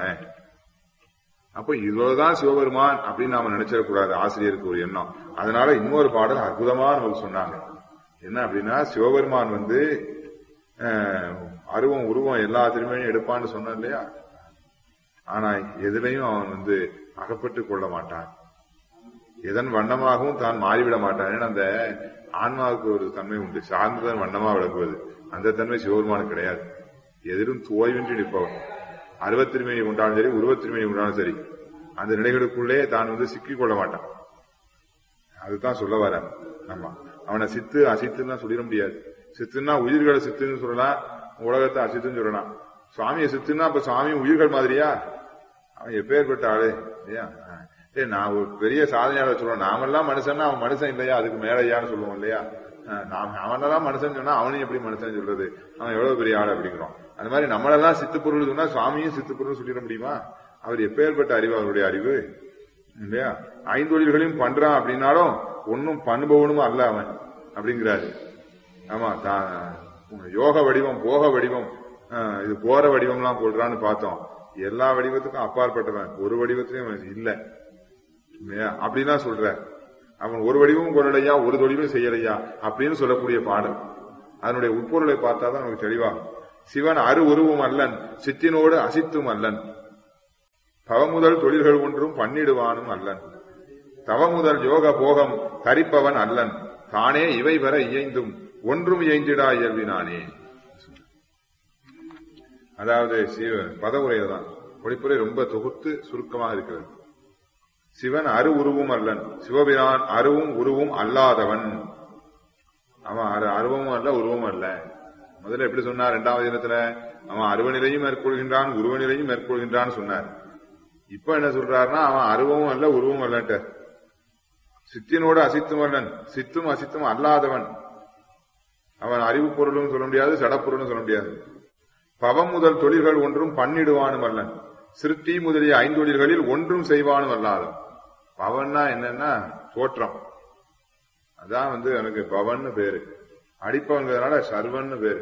அப்ப இவ்வளவுதான் சிவபெருமான் அப்படின்னு நாம நினைச்சிடக்கூடாது ஆசிரியருக்கு ஒரு எண்ணம் அதனால இன்னொரு பாடல் அற்புதமா நமக்கு சொன்னாங்க என்ன அப்படின்னா சிவபெருமான் வந்து அஹ், அருவம் உருவம் எல்லா திருமையும் எடுப்பான்னு சொன்னான் இல்லையா ஆனா எதுலையும் அவன் வந்து அகப்பட்டு கொள்ள மாட்டான் எதன் வண்ணமாகவும் தான் மாறிவிட மாட்டான் ஏன்னா அந்த ஆன்மாவுக்கு ஒரு தன்மை உண்டு சார்ந்ததன் வண்ணமா விளங்குவது அந்த தன்மை சிவபெருமானுக்கு கிடையாது எதிலும் தோய்வின்றி நிற்பவன் அருவத்திருமையை உண்டாலும் சரி உருவத்திருமையை உண்டாலும் சரி அந்த நிலைகளுக்குள்ளே தான் வந்து சிக்கிக் கொள்ள மாட்டான் அதுதான் சொல்ல வர நம்ம அவனை சித்து அசித்துன்னு சொல்லிட முடியாது சித்துன்னா உயிர்களை சித்துன்னு சொல்லலாம் உலகத்தை அசித்துன்னு சொல்லலாம் சுவாமியை சித்துன்னா அப்ப சுவாமி உயிர்கள் மாதிரியா அவன் எப்பேற்பட்ட ஆளு இல்லையா ஏ நான் ஒரு பெரிய சாதனையாளர் சொல்றேன் நாமெல்லாம் மனுஷன்னா அவன் மனுஷன் இல்லையா அதுக்கு மேலையான்னு சொல்லுவோம் இல்லையா அஹ் நாம் அவனெல்லாம் மனுஷன் சொன்னா அவனையும் எப்படி மனுஷன் சொல்றது அவன் எவ்வளவு பெரிய ஆள் அப்படிங்கிறோம் அந்த மாதிரி நம்மளெல்லாம் சித்து பொருள் சொன்னா சுவாமியும் சித்து பொருள் சொல்லிட முடியுமா அவர் எப்பேற்பட்ட அறிவு அவருடைய அறிவு இல்லையா ஐந்தொழில்களையும் பண்றான் அப்படின்னாலும் ஒன்னும் பண்ணுபவனும் அல்ல அவன் அப்படிங்கிறாரு ஆமா தான் யோக வடிவம் போக வடிவம் அஹ், இது போற வடிவம்லாம் போடுறான்னு பார்த்தோம் எல்லா வடிவத்துக்கும் அப்பாற்பட்டவன் ஒரு வடிவத்திலையும் அவன் இல்ல இல்லையா அப்படிதான் சொல்ற அவன் ஒரு வடிவமும் கொள்ளலையா ஒரு தொழிலும் செய்யலையா அப்படின்னு சொல்லக்கூடிய பாடல் அதனுடைய உட்பொருளை பார்த்தா தான் நமக்கு தெளிவாகும் சிவன் அரு உருவும் அல்லன் சித்தினோடு அசித்தும் அல்லன் தவமுதல் தொழில்கள் ஒன்றும் பண்ணிடுவானும் அல்லன் தவமுதல் யோக போகம் தரிப்பவன் அல்லன் தானே இவை வர இயைந்தும் ஒன்றும் இயைந்திடா இயல்பினானே அதாவது சிவ பதவுரையில தான் பொழிப்புரை ரொம்ப தொகுத்து சுருக்கமாக இருக்கிறது சிவன் அரு உருவும் அல்லன் சிவபிரான் அருவும் உருவும் அல்லாதவன் அவன் அரு அருவமும் அல்ல உருவமும் அல்ல முதல்ல எப்படி சொன்னார் இரண்டாவது தினத்துல அவன் அருவநிலையும் மேற்கொள்கின்றான் உருவநிலையும் மேற்கொள்கின்றான்னு சொன்னார் இப்ப என்ன சொல்றாருன்னா அவன் அருவமும் அல்ல உருவமும் அல்லன்ட்டு சித்தினோடு அசித்தும் அல்லன் சித்தும் அசித்தும் அல்லாதவன் அவன் அறிவு பொருளும் சொல்ல முடியாது சடப்பொருளும் சொல்ல முடியாது பவம் முதல் தொழில்கள் ஒன்றும் பண்ணிடுவானும் அல்லன் சிறுத்தி முதலிய ஐந்தொழில்களில் ஒன்றும் செய்வானும் அல்லாதவன் பவன்னா என்னன்னா தோற்றம் அதான் வந்து எனக்கு பவன்னு பேரு அடிப்பவங்கிறதுனால சர்வன்னு பேரு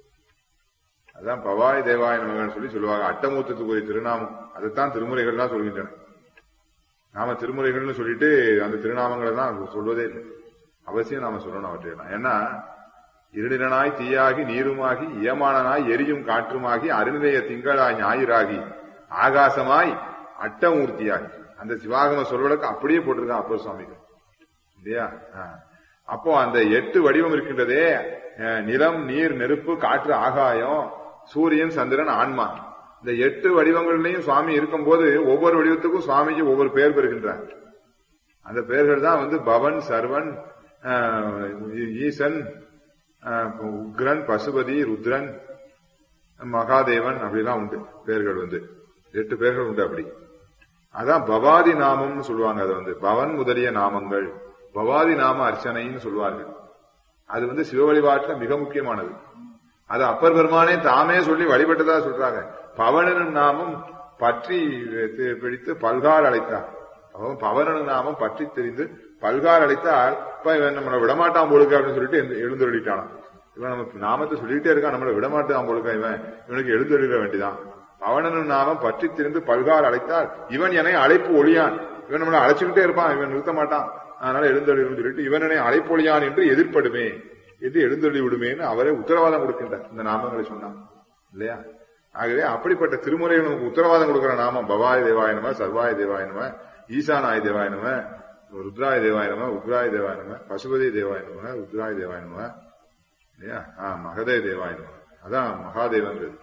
அதான் பவாய் தேவாய நமகன் சொல்லி சொல்லுவாங்க அட்டமூத்தத்துக்குரிய திருநாமம் அதைத்தான் திருமுறைகள்லாம் சொல்கின்றன நாம திருமுறைகள்னு சொல்லிட்டு அந்த திருநாமங்களை தான் சொல்வதே இல்லை அவசியம் நாம சொல்லணும் அவற்றையெல்லாம் ஏன்னா இருநிலனாய் தீயாகி நீருமாகி ஏமானனாய் எரியும் காற்றுமாகி அருநிலைய திங்களாய் ஞாயிறாகி ஆகாசமாய் அட்டமூர்த்தியாகி அந்த சிவாகம சொல்வதற்கு அப்படியே போட்டிருக்கான் அப்பர் சுவாமிகள் இல்லையா ஆ. அப்போ அந்த எட்டு வடிவம் இருக்கின்றதே அஹ், நிலம் நீர் நெருப்பு காற்று ஆகாயம் சூரியன் சந்திரன் ஆன்மா இந்த எட்டு வடிவங்கள்லயும் சுவாமி இருக்கும்போது ஒவ்வொரு வடிவத்துக்கும் சுவாமிக்கு ஒவ்வொரு பெயர் பெறுகின்றார் அந்த பெயர்கள் தான் வந்து பவன் சர்வன் அஹ், ஈசன் அஹ், உக்ரன் பசுபதி ருத்ரன் மகாதேவன் அப்படிலாம் உண்டு பெயர்கள் வந்து எட்டு பெயர்கள் உண்டு அப்படி அதான் பவாதி நாமம்னு சொல்லுவாங்க அது வந்து பவன் முதலிய நாமங்கள் பவாதி நாம அர்ச்சனைன்னு சொல்லுவார்கள் அது வந்து சிவ வழிபாட்டுல மிக முக்கியமானது அது அப்பர் பெருமானே தாமே சொல்லி வழிபட்டதா சொல்றாங்க பவனன் நாமம் பற்றி தி- பிடித்து பல்கார் அழைத்தார் அவன் பவனன் நாமம் பற்றி தெரிந்து பல்கார் அழைத்தால் இப்ப இவன் நம்மளை விடமாட்டான் போலுக்கு அப்படின்னு சொல்லிட்டு எழுந்து- எழுந்தருளிட்டானான் இவன் நம்ம நாமத்தை சொல்லிட்டே இருக்கான் நம்மளை விடமாட்டான் போலுக்க இவன் இவனுக்கு எழுந்தருளிட வேண்டிதான் பவனன் நாமம் பற்றி திரிந்து பல்கார் அழைத்தால் இவன் என்னை அழைப்பு ஒளியான் இவன் நம்மளை அழைச்சுக்கிட்டே இருப்பான் இவன் நிறுத்த மாட்டான் அதனால எழுந்தருளிடும் சொல்லிட்டு இவனனை அழைப்பொழியான் என்று எதிர்ப்படுமே என்று எழுந்தருளி விடுமேன்னு அவரே உத்தரவாதம் கொடுக்கின்றார் இந்த நாமங்களை சொன்னான் இல்லையா ஆகவே அப்படிப்பட்ட திருமுறைகள் நமக்கு உத்தரவாதம் கொடுக்கிற நாமம் பவாய தேவாய நம சர்வாய தேவாய நம ஈசானாய தேவாய நம ருத்ராய தேவாய நம உக்ராய தேவாய நம பசுபதி தேவாய நம ருத்ராய தேவாய நம இல்லையா ஆ மகதே தேவாய நம அதான் மகாதேவன்றது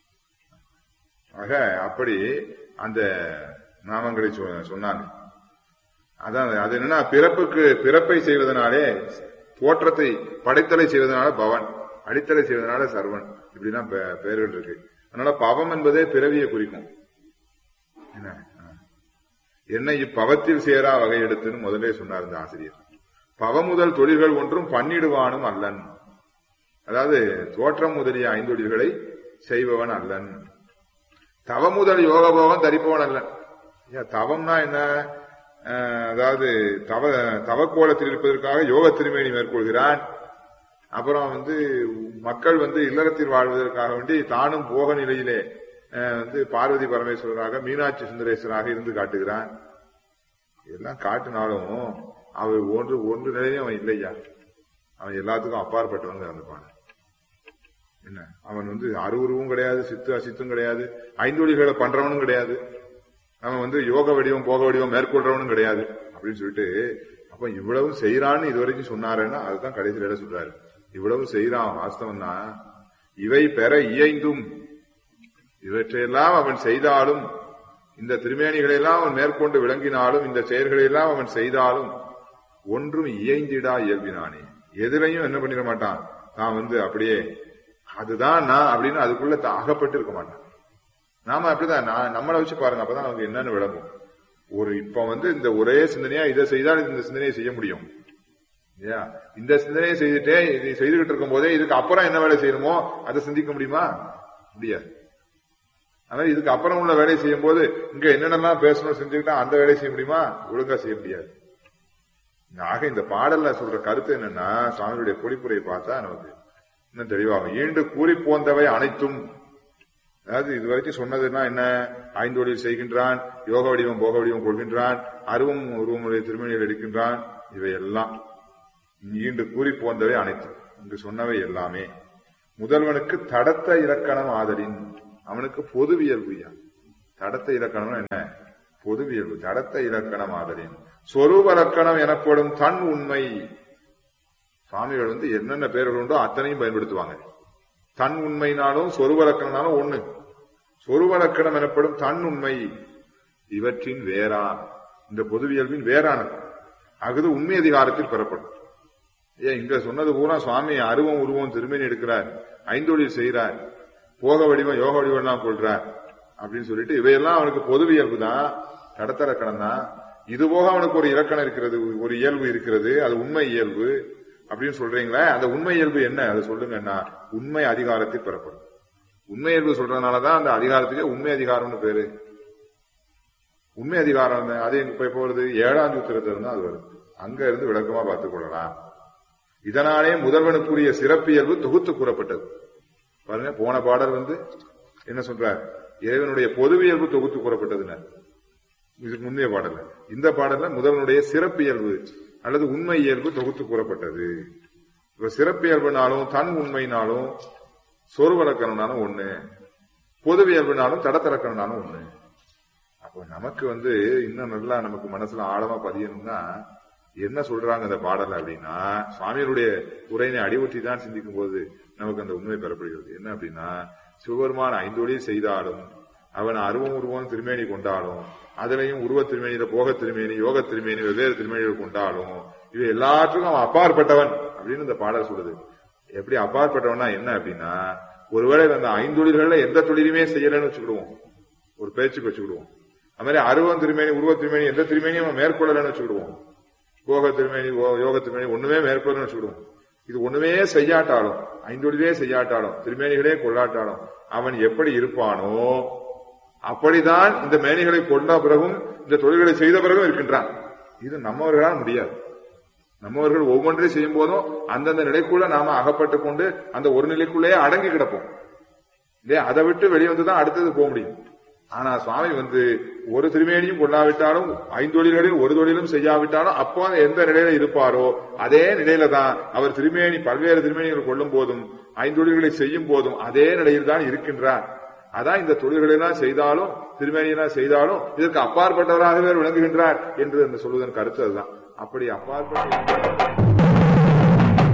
ஆக அப்படி அந்த நாமங்களை சொ- சொன்னாங்க அதான் அது என்னன்னா பிறப்புக்கு பிறப்பை செய்வதனாலே தோற்றத்தை படைத்தலை செய்வதனால பவன் அடித்தலை செய்வதனால சர்வன் இப்படிதான் பெ- பெயர்கள் இருக்கு அதனால பவம் என்பதே பிறவியை குறிக்கும் என்ன ஆ. என்னை இப்பவத்தில் சேரா வகை எடுத்துன்னு முதலே சொன்னார் இந்த ஆசிரியர் பவம் முதல் தொழில்கள் ஒன்றும் பண்ணிடுவானும் அல்லன் அதாவது தோற்றம் முதலிய ஐந்தொழில்களை செய்பவன் அல்லன் தவமுதல் யோகபோகம் தரிப்பவன் அல்லன் ஐயா, தவம்னா என்ன அஹ், அதாவது தவ தவக்கோலத்தில் இருப்பதற்காக யோக திருமேனி மேற்கொள்கிறான் அப்புறம் வந்து மக்கள் வந்து இல்லறத்தில் வாழ்வதற்காக வேண்டி தானும் போக நிலையிலே அஹ், வந்து பார்வதி பரமேஸ்வரராக மீனாட்சி சுந்தரேஸ்வராக இருந்து காட்டுகிறான் எல்லாம் காட்டினாலும் அவன் ஒன்று ஒன்று நிலையிலும் அவன் இல்லையா அவன் எல்லாத்துக்கும் அப்பாற்பட்டவங்க இருந்துப்பான் என்ன அவன் வந்து அருவுருவும் கிடையாது சித்து அசித்தும் கிடையாது ஐந்தொழிகளை பண்றவனும் கிடையாது அவன் வந்து யோக வடிவம் போக வடிவம் மேற்கொள்றவனும் கிடையாது அப்படின்னு சொல்லிட்டு அப்ப இவ்வளவு செய்யறான்னு இது வரைக்கும் சொன்னாருன்னா அதுதான் கடைசியில சொல்றாரு இவ்வளவு செய்யறான் வாஸ்தவம் தான் இவை பெற இயைந்தும் இவற்றையெல்லாம் அவன் செய்தாலும் இந்த திருமேனிகளை எல்லாம் அவன் மேற்கொண்டு விளங்கினாலும் இந்த செயல்களை எல்லாம் அவன் செய்தாலும் ஒன்றும் இயைந்திடா இயல்பினானே எதிலையும் என்ன பண்ணிட மாட்டான் நான் வந்து அப்படியே அதுதான் நான் அப்படின்னு அதுக்குள்ள த- அகப்பட்டு இருக்க மாட்டான் நாம அப்படிதான் நான் நம்மளை வச்சு பாருங்க அப்பதான் நமக்கு என்னன்னு விளங்கும் ஒரு இப்ப வந்து இந்த ஒரே சிந்தனையா இதை செய்தால் இந்த சிந்தனையை செய்ய முடியும் இல்லையா இந்த சிந்தனையை செய்துட்டே இதை செய்துகிட்டு இருக்கும் போதே இதுக்கு அப்புறம் என்ன வேலை செய்யணுமோ அதை சிந்திக்க முடியுமா முடியாது அதனால இதுக்கு அப்புறம் உள்ள வேலையை செய்யும் போது இங்க என்னென்னலாம் பேசணும் செஞ்சுக்கிட்டா அந்த வேலையை செய்ய முடியுமா ஒழுங்கா செய்ய முடியாது ஆக இந்த பாடல்ல சொல்ற கருத்து என்னன்னா சுவாமியுடைய பொழிப்புரையை பார்த்தா நமக்கு இன்னும் தெளிவாகும் ஈண்டு கூறி போந்தவை அனைத்தும் அதாவது இதுவரைக்கும் சொன்னதுன்னா என்ன ஐந்தொழில் செய்கின்றான் யோக வடிவம் போக வடிவம் கொள்கின்றான் அருவம் உருவமுடைய திருமணிகள் எடுக்கின்றான் இவையெல்லாம் ஈண்டு கூறி போந்தவை அனைத்தும் இங்கு சொன்னவை எல்லாமே முதல்வனுக்கு தடத்த இலக்கணம் ஆதலின் அவனுக்கு பொதுவியல்புயா தடத்த இலக்கணம் என்ன பொதுவியல்பு தடத்த இலக்கணம் ஆதலின் சொரூப இலக்கணம் எனப்படும் தன் உண்மை சுவாமிகள் வந்து என்னென்ன பேர்கள் உண்டோ அத்தனையும் பயன்படுத்துவாங்க தன் உண்மைனாலும் சொருப இலக்கணம்னாலும் ஒண்ணு சொருப இலக்கணம் எனப்படும் தன் உண்மை இவற்றின் வேறா இந்த பொதுவியல்பின் வேறானது அகுது உண்மை அதிகாரத்தில் பெறப்படும் ஏன் இங்க சொன்னது பூரா சுவாமி அருவம் உருவம் திருமணி எடுக்கிறார் ஐந்தொழில் செய்கிறார் போக வடிவம் யோக வடிவம் எல்லாம் கொள்றார் அப்படின்னு சொல்லிட்டு இவையெல்லாம் அவனுக்கு பொதுவியல்பு தான் கடத்த இலக்கணம் தான் இது போக அவனுக்கு ஒரு இலக்கணம் இருக்கிறது ஒரு இயல்பு இருக்கிறது அது உண்மை இயல்பு அப்படின்னு சொல்றீங்களே அந்த உண்மை இயல்பு என்ன அதை சொல்லுங்கன்னா உண்மை அதிகாரத்தில் பெறப்படும் உண்மை இயல்பு சொல்றதுனாலதான் அந்த அதிகாரத்துக்கு உண்மை அதிகாரம்னு பேரு உண்மை அதிகாரம் தான். அது இப்ப இப்போ வருது ஏழாம் சூத்திரத்துல இருந்து அது வருது அங்க இருந்து விளக்கமா பார்த்துக் கொள்ளலாம் இதனாலே முதல்வனுக்குரிய சிறப்பியல்பு தொகுத்து கூறப்பட்டது பாருங்க போன பாடல் வந்து என்ன சொல்றார் இறைவனுடைய பொதுவியல்பு தொகுத்து கூறப்பட்டதுன்னு இதுக்கு முந்தைய பாடல்ல இந்த பாடல்ல முதல்வனுடைய சிறப்பியல்பு அல்லது உண்மை இயல்பு தொகுத்து கூறப்பட்டது இப்ப சிறப்பியல்புனாலும் தன் உண்மைனாலும் சொருவலக்கணம்னாலும் ஒண்ணு பொதுவியல்புனாலும் தடத்தலக்கணம்னாலும் ஒண்ணு அப்போ நமக்கு வந்து இன்னும் நல்லா நமக்கு மனசுல ஆழமா பதியணும்னா என்ன சொல்றாங்க அந்த பாடல் அப்படின்னா சுவாமிகளுடைய உரையினை அடிவற்றி தான் சிந்திக்கும் போது நமக்கு அந்த உண்மை பெறப்படுகிறது என்ன அப்படின்னா சிவபெருமான் ஐந்தொழில் செய்தாலும் அவன் அருவம் உருவம் திருமேனி கொண்டாலும் அதுலயும் உருவ திருமேனியில போக திருமேனி யோக திருமேனி வெவ்வேறு திருமேனிகள் கொண்டாலும் இவை எல்லாற்றுக்கும் அவன் அப்பாற்பட்டவன் அப்படின்னு இந்த பாடல் சொல்லுது எப்படி அப்பாற்பட்டவனா என்ன அப்படின்னா ஒருவேளை அந்த ஐந்தொழில்கள்ல எந்த தொழிலுமே செய்யலன்னு வச்சுக்கிடுவோம் ஒரு பேச்சுக்கு வச்சுக்கிடுவோம் அது மாதிரி அருவம் திருமேனி உருவ திருமேனி எந்த திருமேனியும் அவன் மேற்கொள்ளலன்னு வச்சுக்கிடுவோம் போக திருமேனி ஓ- யோக திருமேனி ஒண்ணுமே மேற்கொள்ளலன்னு வச்சுக்கிடுவோம் இது ஒண்ணுமே செய்யாட்டாலும் ஐந்தொழிலே செய்யாட்டாலும் திருமேனிகளே கொள்ளாட்டாலும் அவன் எப்படி இருப்பானோ அப்படிதான் இந்த மேனிகளை கொண்ட பிறகும் இந்த தொழில்களை செய்த பிறகும் இருக்கின்றான் இது நம்மவர்களால் முடியாது நம்மவர்கள் ஒவ்வொன்றையும் செய்யும் போதும் அந்தந்த நிலைக்குள்ள நாம அகப்பட்டுக் கொண்டு அந்த ஒரு நிலைக்குள்ளேயே அடங்கி கிடப்போம் இல்லையா அதை விட்டு வெளியே வந்து தான் அடுத்தது போக முடியும் ஆனா சுவாமி வந்து ஒரு திருமேனியும் கொள்ளாவிட்டாலும் ஐந்தொழில்களில் ஒரு தொழிலும் செய்யாவிட்டாலும் அப்போ எந்த நிலையில இருப்பாரோ அதே நிலையில தான் அவர் திருமேனி பல்வேறு திருமேனிகள் கொள்ளும் போதும் ஐந்தொழில்களை செய்யும் போதும் அதே நிலையில் தான் இருக்கின்றார் அதான் இந்த தொழில்களை எல்லாம் செய்தாலும் திருமேனியெல்லாம் செய்தாலும் இதற்கு அப்பாற்பட்டவராகவே விளங்குகின்றார் என்று அந்த சொல்வதன் கருத்து அதுதான் அப்படி அப்பாற்பட்ட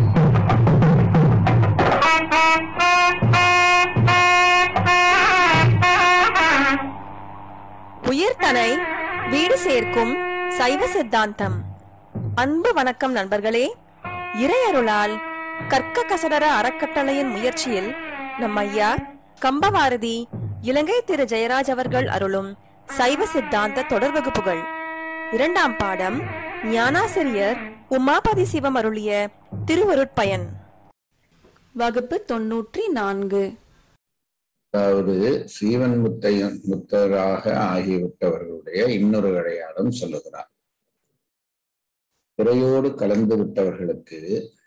உயிர்தனை வீடு சேர்க்கும் சைவ சித்தாந்தம் அன்பு வணக்கம் நண்பர்களே இறையருளால் கற்க கசடர அறக்கட்டளையின் முயற்சியில் நம் ஐயா கம்பவாரதி இலங்கை திரு ஜெயராஜ் அவர்கள் அருளும் சைவ சித்தாந்த தொடர் வகுப்புகள் இரண்டாம் பாடம் ஞானாசிரியர் உமாபதி சிவம் அருளிய திருவருட்பயன் வகுப்பு தொன்னூற்றி நான்கு அதாவது சீவன் முத்தையன் முத்தராக ஆகிவிட்டவர்களுடைய இன்னொரு அடையாளம் சொல்லுகிறார் பிறையோடு கலந்து விட்டவர்களுக்கு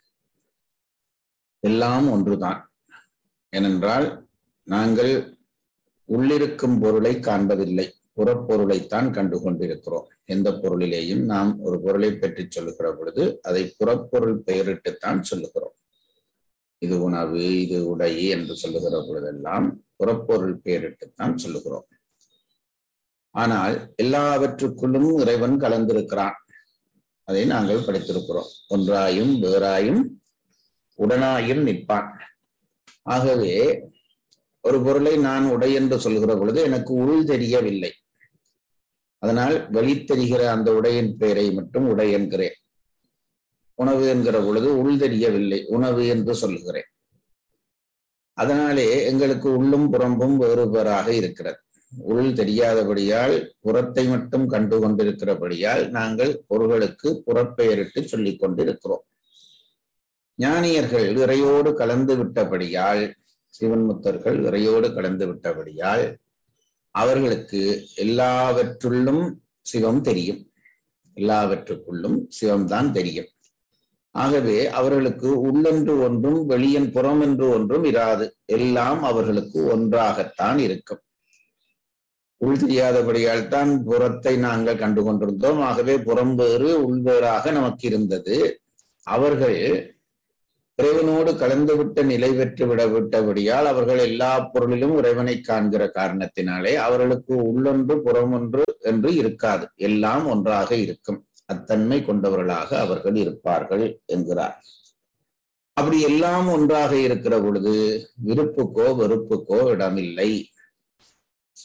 எல்லாம் ஒன்றுதான் ஏனென்றால் நாங்கள் உள்ளிருக்கும் பொருளை காண்பதில்லை புறப்பொருளைத்தான் கண்டு கொண்டிருக்கிறோம் எந்த பொருளிலேயும் நாம் ஒரு பொருளை பற்றி சொல்லுகிற பொழுது அதை புறப்பொருள் பெயரிட்டுத்தான் சொல்லுகிறோம் இது உணவு இது உடை என்று சொல்லுகிற பொழுதெல்லாம் புறப்பொருள் பெயரிட்டுத்தான் சொல்லுகிறோம் ஆனால் எல்லாவற்றுக்குள்ளும் இறைவன் கலந்திருக்கிறான் அதை நாங்கள் படித்திருக்கிறோம் ஒன்றாயும் வேறாயும் உடனாயும் நிற்பான் ஆகவே ஒரு பொருளை நான் உடை என்று சொல்கிற பொழுது எனக்கு உள் தெரியவில்லை அதனால் வெளி தெரிகிற அந்த உடையின் பெயரை மட்டும் உடை என்கிறேன் உணவு என்கிற பொழுது உள் தெரியவில்லை உணவு என்று சொல்லுகிறேன் அதனாலே எங்களுக்கு உள்ளும் புறம்பும் வேறுபாறாக இருக்கிறது உள் தெரியாதபடியால் புறத்தை மட்டும் கண்டு கொண்டிருக்கிறபடியால் நாங்கள் பொருள்களுக்கு புறப்பெயரிட்டு சொல்லிக் கொண்டிருக்கிறோம் ஞானியர்கள் இறையோடு கலந்து விட்டபடியால் சிவன்முத்தர்கள் இறையோடு கலந்து விட்டபடியால் அவர்களுக்கு எல்லாவற்றுள்ளும் சிவம் தெரியும் எல்லாவற்றுக்குள்ளும் சிவம்தான் தெரியும் ஆகவே அவர்களுக்கு உள்ளென்று ஒன்றும் வெளியன் புறம் என்று ஒன்றும் இராது எல்லாம் அவர்களுக்கு ஒன்றாகத்தான் இருக்கும் உள் தெரியாதபடியால் தான் புறத்தை நாங்கள் கண்டு கொண்டிருந்தோம் ஆகவே புறம் வேறு உள் வேறாக நமக்கு இருந்தது அவர்கள் இறைவனோடு கலந்துவிட்ட நிலை பெற்று விட விட்டபடியால் அவர்கள் எல்லா பொருளிலும் இறைவனை காண்கிற காரணத்தினாலே அவர்களுக்கு உள்ளொன்று புறமொன்று என்று இருக்காது எல்லாம் ஒன்றாக இருக்கும் அத்தன்மை கொண்டவர்களாக அவர்கள் இருப்பார்கள் என்கிறார் அப்படி எல்லாம் ஒன்றாக இருக்கிற பொழுது விருப்புக்கோ வெறுப்புக்கோ இடமில்லை